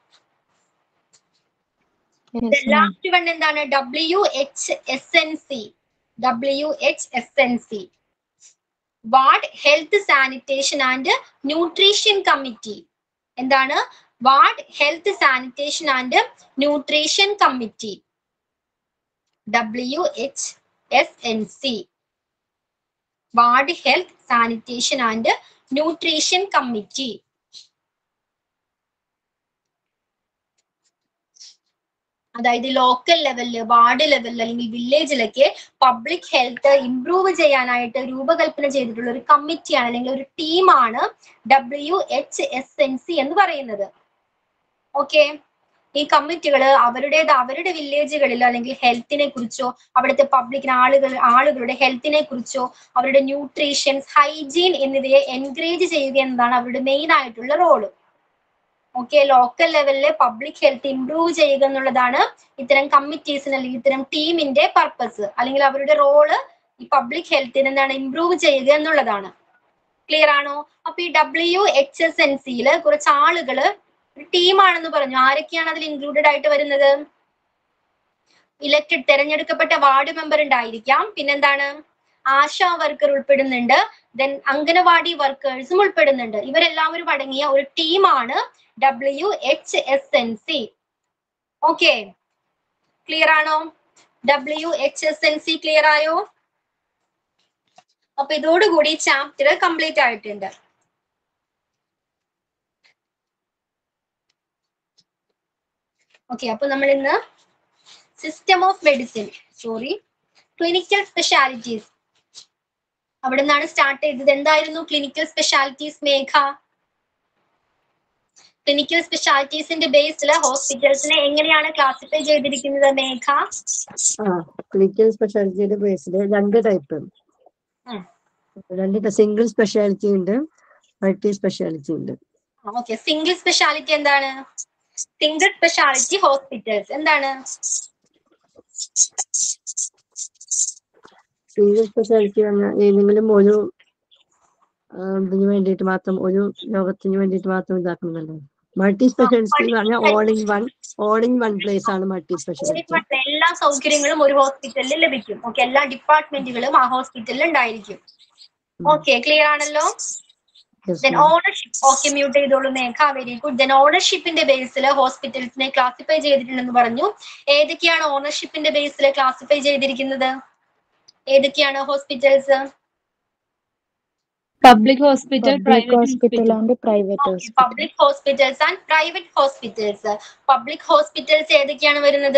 Yes, ma'am. ലാസ്റ്റ് വൺ എന്താണ് W H S N C W H S N C ward health sanitation and nutrition committee എന്താണ് ward health sanitation and nutrition committee W H S N C ward health sanitation and nutrition committee അതായത് ലോക്കൽ ലെവലില് വാർഡ് ലെവലിൽ അല്ലെങ്കിൽ വില്ലേജിലൊക്കെ പബ്ലിക് ഹെൽത്ത് ഇംപ്രൂവ് ചെയ്യാനായിട്ട് രൂപകൽപ്പന ചെയ്തിട്ടുള്ള ഒരു കമ്മിറ്റിയാണ് അല്ലെങ്കിൽ ഒരു ടീമാണ് W H S N C എന്ന് പറയുന്നത് ഓക്കെ ഈ കമ്മിറ്റികൾ അവരുടേത് അവരുടെ വില്ലേജുകളിൽ അല്ലെങ്കിൽ ഹെൽത്തിനെ കുറിച്ചോ അവിടുത്തെ പബ്ലിക് ആളുകൾ ആളുകളുടെ ഹെൽത്തിനെ കുറിച്ചോ അവരുടെ ന്യൂട്രീഷൻസ് ഹൈജീൻ എന്നിവയെ എൻകറേജ് ചെയ്യുക എന്നതാണ് അവരുടെ മെയിൻ ആയിട്ടുള്ള റോള് ഓക്കെ ലോക്കൽ ലെവലിലെ പബ്ലിക് ഹെൽത്ത് ഇംപ്രൂവ് ചെയ്യുക എന്നുള്ളതാണ് ഇത്തരം കമ്മിറ്റീസിന് അല്ലെങ്കിൽ ഇത്തരം ടീമിന്റെ പർപ്പസ് അല്ലെങ്കിൽ അവരുടെ റോള് ഈ പബ്ലിക് ഹെൽത്തിന് എന്താണ് ഇംപ്രൂവ് ചെയ്യുക എന്നുള്ളതാണ് ക്ലിയർ ആണോ അപ്പൊ ഈ ഡബ്ല്യു എച്ച് എസ് എൻ സിയിൽ കുറച്ച് ആളുകള് ഒരു ടീമാണെന്ന് പറഞ്ഞു ആരൊക്കെയാണ് അതിൽ ഇൻക്ലൂഡഡ് ആയിട്ട് വരുന്നത് ഇലക്റ്റഡ് തെരഞ്ഞെടുക്കപ്പെട്ട വാർഡ് മെമ്പർ ഉണ്ടായിരിക്കാം പിന്നെന്താണ് ആശാ വർക്കർ ഉൾപ്പെടുന്നുണ്ട് ദെൻ അംഗനവാടി വർക്കേഴ്സും ഉൾപ്പെടുന്നുണ്ട് ഇവരെല്ലാവരും അടങ്ങിയ ഒരു ടീമാണ് W H S N C okay clear ആണോ W H S N C clear ആയോ അപ്പൊ ഇതോടുകൂടി ചാപ്റ്റർ കംപ്ലീറ്റ് ആയിട്ടുണ്ട് ഓക്കെ അപ്പൊ നമ്മൾ ഇന്ന് system of medicine sorry clinical specialities അവിടെ നിന്നാണ് സ്റ്റാർട്ട് ചെയ്തത് എന്തായിരുന്നു ക്ലിനിക്കൽ സ്പെഷ്യാലിറ്റീസ് മേഘ ക്ലിനിക്കൽ സ്പെഷ്യാലിറ്റീസിന്റെ ബേസിൽ ഹോസ്പിറ്റൽസിനെ എങ്ങനെയാണ് ക്ലാസിഫൈ ചെയ്തിരിക്കുന്നത് മേഘ ആ ക്ലിനിക്കൽ സ്പെഷ്യാലിറ്റിയുടെ ബേസിൽ രണ്ട് ടൈപ്പ് ഉം. രണ്ട് സിംഗിൾ സ്പെഷ്യാലിറ്റി ഉണ്ട് മൾട്ടി സ്പെഷ്യാലിറ്റി ഉണ്ട് ഓക്കെ സിംഗിൾ സ്പെഷ്യാലിറ്റി എന്താണ് സിംഗിൾ സ്പെഷ്യാലിറ്റി ഹോസ്പിറ്റൽസ് എന്താണ് സിംഗിൾ സ്പെഷ്യാലിറ്റി പറഞ്ഞാൽ ഏതെങ്കിലും ഒരു ആ, ഇതിന് വേണ്ടിയിട്ട് മാത്രം ഒരു രോഗത്തിന് വേണ്ടിയിട്ട് മാത്രം ഇതാക്കുന്നതല്ലേ മൾട്ടി സ്പെഷ്യാലിറ്റി എന്ന് പറഞ്ഞാൽ all in one all in one place ആണ് മൾട്ടി സ്പെഷ്യാലിറ്റി എല്ലാ സൗകര്യങ്ങളും ഒരു ഹോസ്പിറ്റലിൽ ലഭിക്കും ഓക്കെ എല്ലാ ഡിപ്പാർട്ട്മെന്റുകളും ആ ഹോസ്പിറ്റലിൽ ഉണ്ടായിരിക്കും ഓക്കെ ക്ലിയർ ആണല്ലോ ദെൻ ഓണർഷിപ്പ് ഓക്കെ മ്യൂട്ട് ചെയ്തോളൂ മേഘ വെരി ഗുഡ് ദെൻ ഓണർഷിപ്പിന്റെ ബേസിൽ ഹോസ്പിറ്റൽസിനെ ക്ലാസിഫൈ ചെയ്തിട്ടുണ്ടെന്ന് പറഞ്ഞു ഏതൊക്കെയാണ് ഓണർഷിപ്പിന്റെ ബേസിൽ ക്ലാസിഫൈ ചെയ്തിരിക്കുന്നത് ഏതൊക്കെയാണ് hospitals public hospital Public private hospital and private hospital. Public hospitals and private hospitals public hospitals ഏതൊക്കെയാണ് വരുന്നത്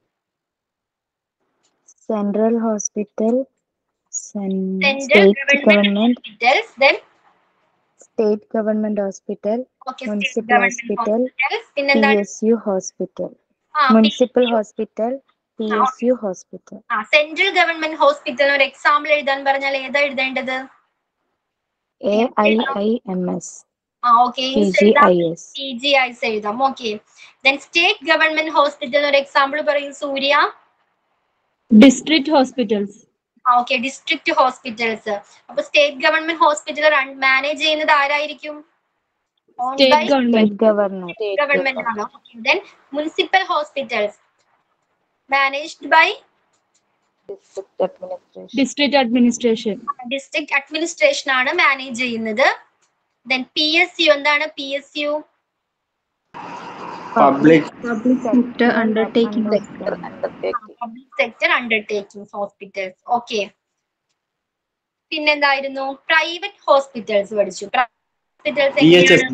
Central hospital, cen- central state government government, hospitals then state government hospital, okay Municipal hospital, പിന്നെന്താണ് PSU hospital, ആ municipal hospital, PSU hospital. ആ സെൻട്രൽ ഗവൺമെന്റ് ഹോസ്പിറ്റൽ ഒരു എക്സാമ്പിൾ എഴുതാൻ പറഞ്ഞാൽ ഏതാ എഴുതേണ്ടത് AIIMS, ആ okay PGIS, P G ice എഴുതാം okay then state government hospital ഒരു എക്സാമ്പിൾ പറയും സൂര്യ ഡിസ്ട്രിക്ട് ഹോസ്പിറ്റൽസ് ആ ഓക്കെ ഡിസ്ട്രിക്ട് ഹോസ്പിറ്റൽസ് അപ്പൊ സ്റ്റേറ്റ് ഗവൺമെന്റ് ഹോസ്പിറ്റൽ മാനേജ് ചെയ്യുന്നത് ആരായിരിക്കും state government state governor, government ആണ് then municipal hospitals managed by district administration, district administration district administration ആണ് മാനേജ് ചെയ്യുന്നത് ദെൻ പി എസ് യു എന്താണ് P S U public sector undertaking. sector undertaking. Public sector undertaking hospitals okay പിന്നെന്തായിരുന്നു പ്രൈവറ്റ് ഹോസ്പിറ്റൽസ് പഠിച്ചു hospitals P H S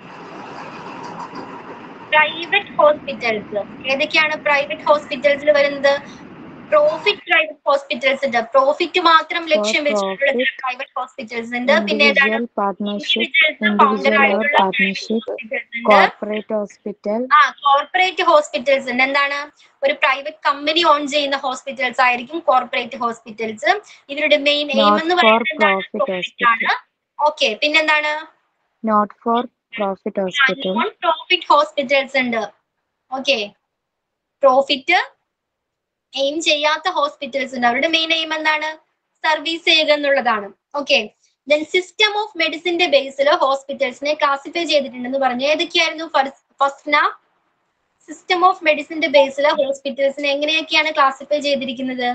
private hospitals ഏതൊക്കെയാണ് പ്രൈവറ്റ് ഹോസ്പിറ്റൽസിൽ വരുന്നത് പ്രോഫിറ്റ് പ്രൈവറ്റ് ഹോസ്പിറ്റൽസ് ഉണ്ട് പ്രോഫിറ്റ് മാത്രം ലക്ഷ്യം വെച്ചിട്ടുള്ള profit, പ്രൈവറ്റ് ഹോസ്പിറ്റൽസ് ഉണ്ട് പിന്നെ ഏതാണ് individual partnership, Individuals founder individual or ആയിട്ടുള്ള partnership, hospitals ഉണ്ട് corporate hospital, ആ കോർപ്പറേറ്റ് ഹോസ്പിറ്റൽസ് ഉണ്ട് എന്താണ് ഒരു പ്രൈവറ്റ് കമ്പനി ഓൺ ചെയ്യുന്ന ഹോസ്പിറ്റൽസ് ആയിരിക്കും കോർപ്പറേറ്റ് ഹോസ്പിറ്റൽസ് ഇവരുടെ മെയിൻ എയിം Not എന്ന് for പറയുന്നത് profit പ്രോഫിറ്റ് ആണ് ഓക്കെ പിന്നെന്താണ് not for profit hospital, profit hospitals ഉണ്ട് ഓക്കെ പ്രോഫിറ്റ് എയിം ചെയ്യാത്ത ഹോസ്പിറ്റൽസ് ഉണ്ട് അവരുടെ മെയിൻ എയിം എന്താണ് സർവീസ് ചെയ്യുക എന്നുള്ളതാണ് ഓക്കെ ദെൻ സിസ്റ്റം ഓഫ് മെഡിസിന്റെ ബേസിൽ ഹോസ്പിറ്റൽസിനെ ക്ലാസിഫൈ ചെയ്തിട്ടുണ്ടെന്ന് പറഞ്ഞു ഏതൊക്കെയായിരുന്നു ഫസ്റ്റ് സിസ്റ്റം ഓഫ് മെഡിസിന്റെ ബേസിൽ ഹോസ്പിറ്റൽസിനെ എങ്ങനെയൊക്കെയാണ് ക്ലാസിഫൈ ചെയ്തിരിക്കുന്നത്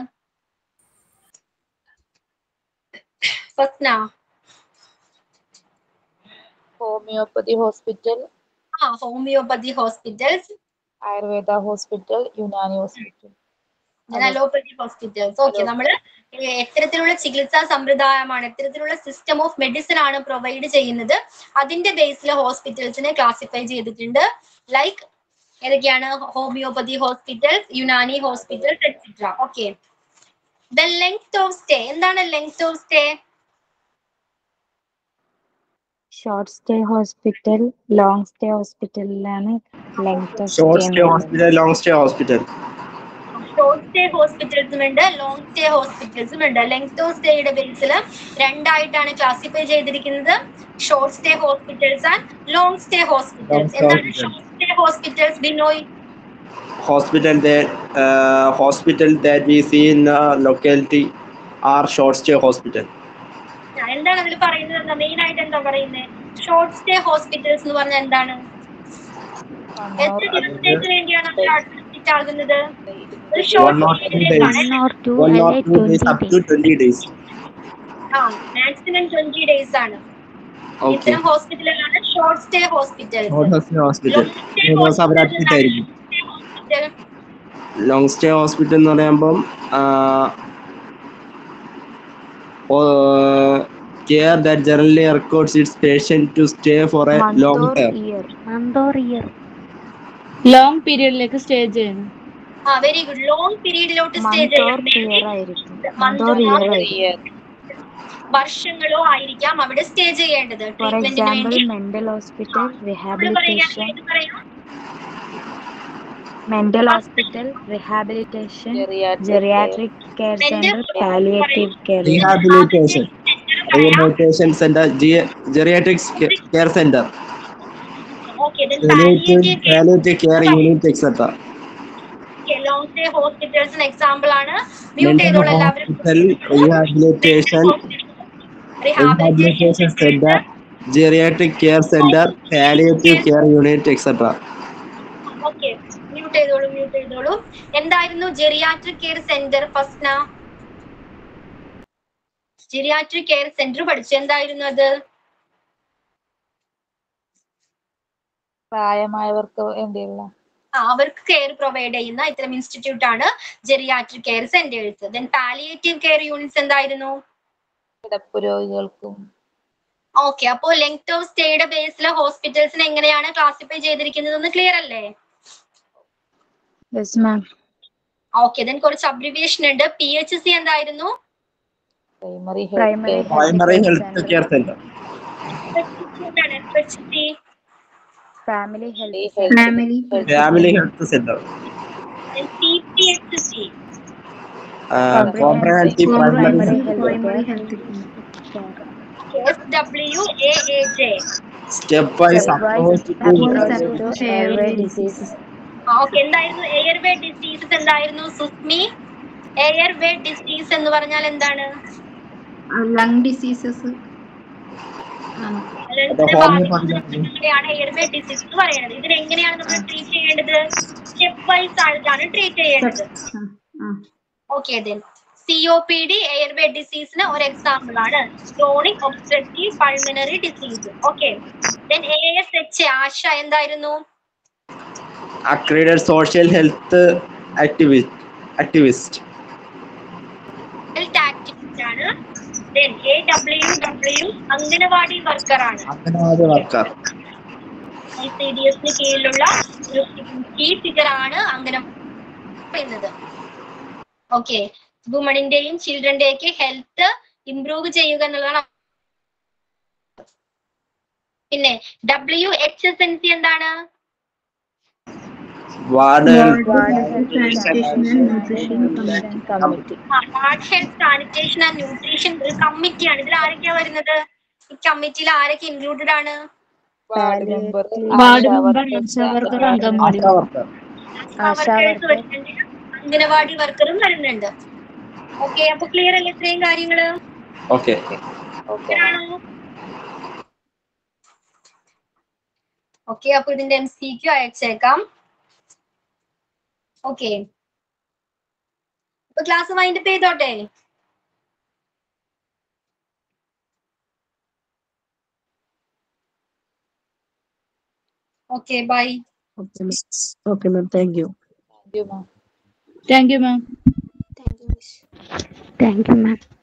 ഫസ്റ്റ് homeopathy hospital, ആ homeopathy hospitals Ayurveda hospital, Unani hospital. Allopathy hospitals okay നമ്മള് ഏ- എത്തരത്തിലുള്ള ചികിത്സാ സമ്പ്രദായമാണ് എത്തരത്തിലുള്ള സിസ്റ്റം ഓഫ് മെഡിസിൻ ആണ് പ്രൊവൈഡ് ചെയ്യുന്നത് അതിന്റെ ബേസിൽ ഹോസ്പിറ്റൽസിനെ ക്ലാസിഫൈ ചെയ്തിട്ടുണ്ട് ലൈക്ക് ഏതൊക്കെയാണ് homeopathy hospitals Unani hospitals etcetera okay the length of stay എന്താണ് length of stay short stay hospital long stay ഹോസ്പിറ്റലിലാണ് length of short stay stay hospital long stay hospital short stay ഹോസ്പിറ്റൽസും ഉണ്ട് ലോങ് സ്റ്റേ ഹോസ്പിറ്റൽസും ഉണ്ട് ലെങ്ത് ഓഫ് സ്റ്റേയുടെ ബേസിൽ രണ്ടായിട്ടാണ് ക്ലാസിഫൈ ചെയ്തിരിക്കുന്നത് short stay hospitals and long stay hospitals Long stay എന്താണ് hospitals. Short stay hospitals Binoy hospital that uh, hospital that we see in the locality are short stay hospital ആ, എന്താണ് അതിൽ പറയുന്നത് എന്താ മെയിൻ ആയിട്ട് എന്താ പറയുന്നത് ഷോർട്ട് സ്റ്റേ ഹോസ്പിറ്റൽസ് എന്ന് പറഞ്ഞാൽ എന്താണ് എത്ര ദിവസത്തേക്ക് വേണ്ടിയാണ് അവർ അഡ്മിറ്റ് ആകുന്നത് ഒരു One or ഷോർട്ട് two days. One or two one or അല്ലെ two days up twenty to 20 days ആ മാക്സിമം ട്വന്റി ഡേയ്സ് ആണ് okay ഇത്തരം ഹോസ്പിറ്റലുകളാണ് short stay hospitals short stay hospital ഒരു ദിവസം അവർ അഡ്മിറ്റ് ആയിരിക്കും ലോങ് സ്റ്റേ ഹോസ്പിറ്റൽ എന്ന് പറയുമ്പം care that generally records it's patient to stay for a month long or time year month or year long പീരിയഡിലേക്ക് സ്റ്റേ ചെയ്യണം ആ very good long പീരീഡിലോട്ട് stay month or ചെയ്യാം ഇയർ ആയിരിക്കും month Month or or year year. ആയിരിക്കും വർഷങ്ങളോ ആയിരിക്കാം അവിടെ സ്റ്റേ ചെയ്യേണ്ടത് ഫോർ ട്രീറ്റ്മെന്റിന് എക്സാമ്പിൾ വേണ്ടി മെന്റൽ ഹോസ്പിറ്റൽ നമ്മള് പറയാ റിഹാബിലിറ്റേഷൻ ഇത് പറയാം mental hospital rehabilitation Geriatric geriatric care Mental centre palliative care rehabilitation rehabilitation center Ge- geriatrics ca- care center okay palliative palliative care unit etc long stay ഹോസ്പിറ്റൽസിന് എക്സാമ്പിൾ ആണ് മ്യൂട്ട് mental ചെയ്തോളൂ എല്ലാവരും hospital rehabilitation rehabilitation center geriatric care center palliative care unit etc okay mute ചെയ്തോളൂ മ്യൂട്ട് ചെയ്തോളൂ എന്തായിരുന്നു geriatric care centre first geriatric care centre പഠിച്ചു എന്തായിരുന്നു അത് പ്രായമായവർക്ക് വേണ്ടിയുള്ള ആ, അവർക്ക് കെയർ പ്രൊവൈഡ് ചെയ്യുന്ന ഇത്തരം ഇൻസ്റ്റിറ്റ്യൂട്ട് ആണ് geriatric care centres then palliative care units എന്തായിരുന്നു കിടപ്പ് രോഗികൾക്കും ഓക്കെ അപ്പോ ലെങ്ത് ഓഫ് സ്റ്റേയുടെ ബേസിൽ ഹോസ്പിറ്റൽസിനെ എങ്ങനെയാണ് ക്ലാസിഫൈ ചെയ്തിരിക്കുന്നത് എന്ന് ക്ലിയർ അല്ലേ യെസ് മാം ഓക്കെ ദെൻ കുറച്ച് അബ്രിവിയേഷൻ ഉണ്ട് പി എച്ച് സി എന്തായിരുന്നു primary Primary health primary health care center എന്താണ് FHC? Family health family family health center Then CPHC. uh, comprehensive primary primary health SWAAJ. step wise approach to airway diseases ആ, okay എന്തായിരുന്നു എയർവേ ഡിസീസസ് എന്തായിരുന്നു സുസ്മി എയർവേ ഡിസീസ് എന്ന് പറഞ്ഞാൽ എന്താണ് ലങ് ഡിസീസസ് ലങ്സിനെ ബാധിക്കുന്നതാണ് എയർവേ ഡിസീസ് എന്ന് പറയുന്നത് ഇതിന് എങ്ങനെയാണ് നമ്മൾ ട്രീറ്റ് ചെയ്യേണ്ടത് സ്റ്റെപ്പ് വൈസ് ആയിട്ടാണ് ട്രീറ്റ് ചെയ്യേണ്ടത് okay then C O P D airway ഡിസീസിന് ഒരു എക്സാമ്പിൾ ആണ് chronic obstructive pulmonary disease okay then A S H ASHA എന്തായിരുന്നു accredited social health activist activist health activist ആണ് then A W W anganwadi worker ആണ് anganwadi worker I C D എസിന് കീഴിലുള്ള ഒരു കീ ഫിഗർ ആണ് അംഗനവാടി പറയുന്നത് ഓക്കെ വുമണിന്റെയും ചിൽഡ്രന്റെയും ഒക്കെ ഹെൽത്ത് ഇംപ്രൂവ് ചെയ്യുക എന്നുള്ളതാണ് പിന്നെ W H S N C എന്താണ് ward committee ward health sanitation and nutrition ഒരു കമ്മിറ്റിയാണ് ഇതിൽ ആരൊക്കെയാ വരുന്നത് ഈ കമ്മിറ്റിയിൽ ആരൊക്കെ ഇൻക്ലൂഡഡ് ആണ് ward member ward member ASHA worker anganwadi ASHA worker ASHA workers worker വരുന്നുണ്ട് അംഗനവാടി വർക്കറും വരുന്നുണ്ട് ഓക്കെ അപ്പൊ ക്ലിയർ അല്ലേ ഇത്രയും കാര്യങ്ങള് ഓക്കെ ഓക്കെ ആണോ ഓക്കെ അപ്പൊ ഇതിന്റെ എം സി ക്യു അയച്ചേക്കാം ഓക്കെ അപ്പൊ ക്ലാസ് വൈൻഡപ്പ് ചെയ്തോട്ടെ okay bye okay ma'am thank you thank you ma'am thank you ma'am thank you ma'am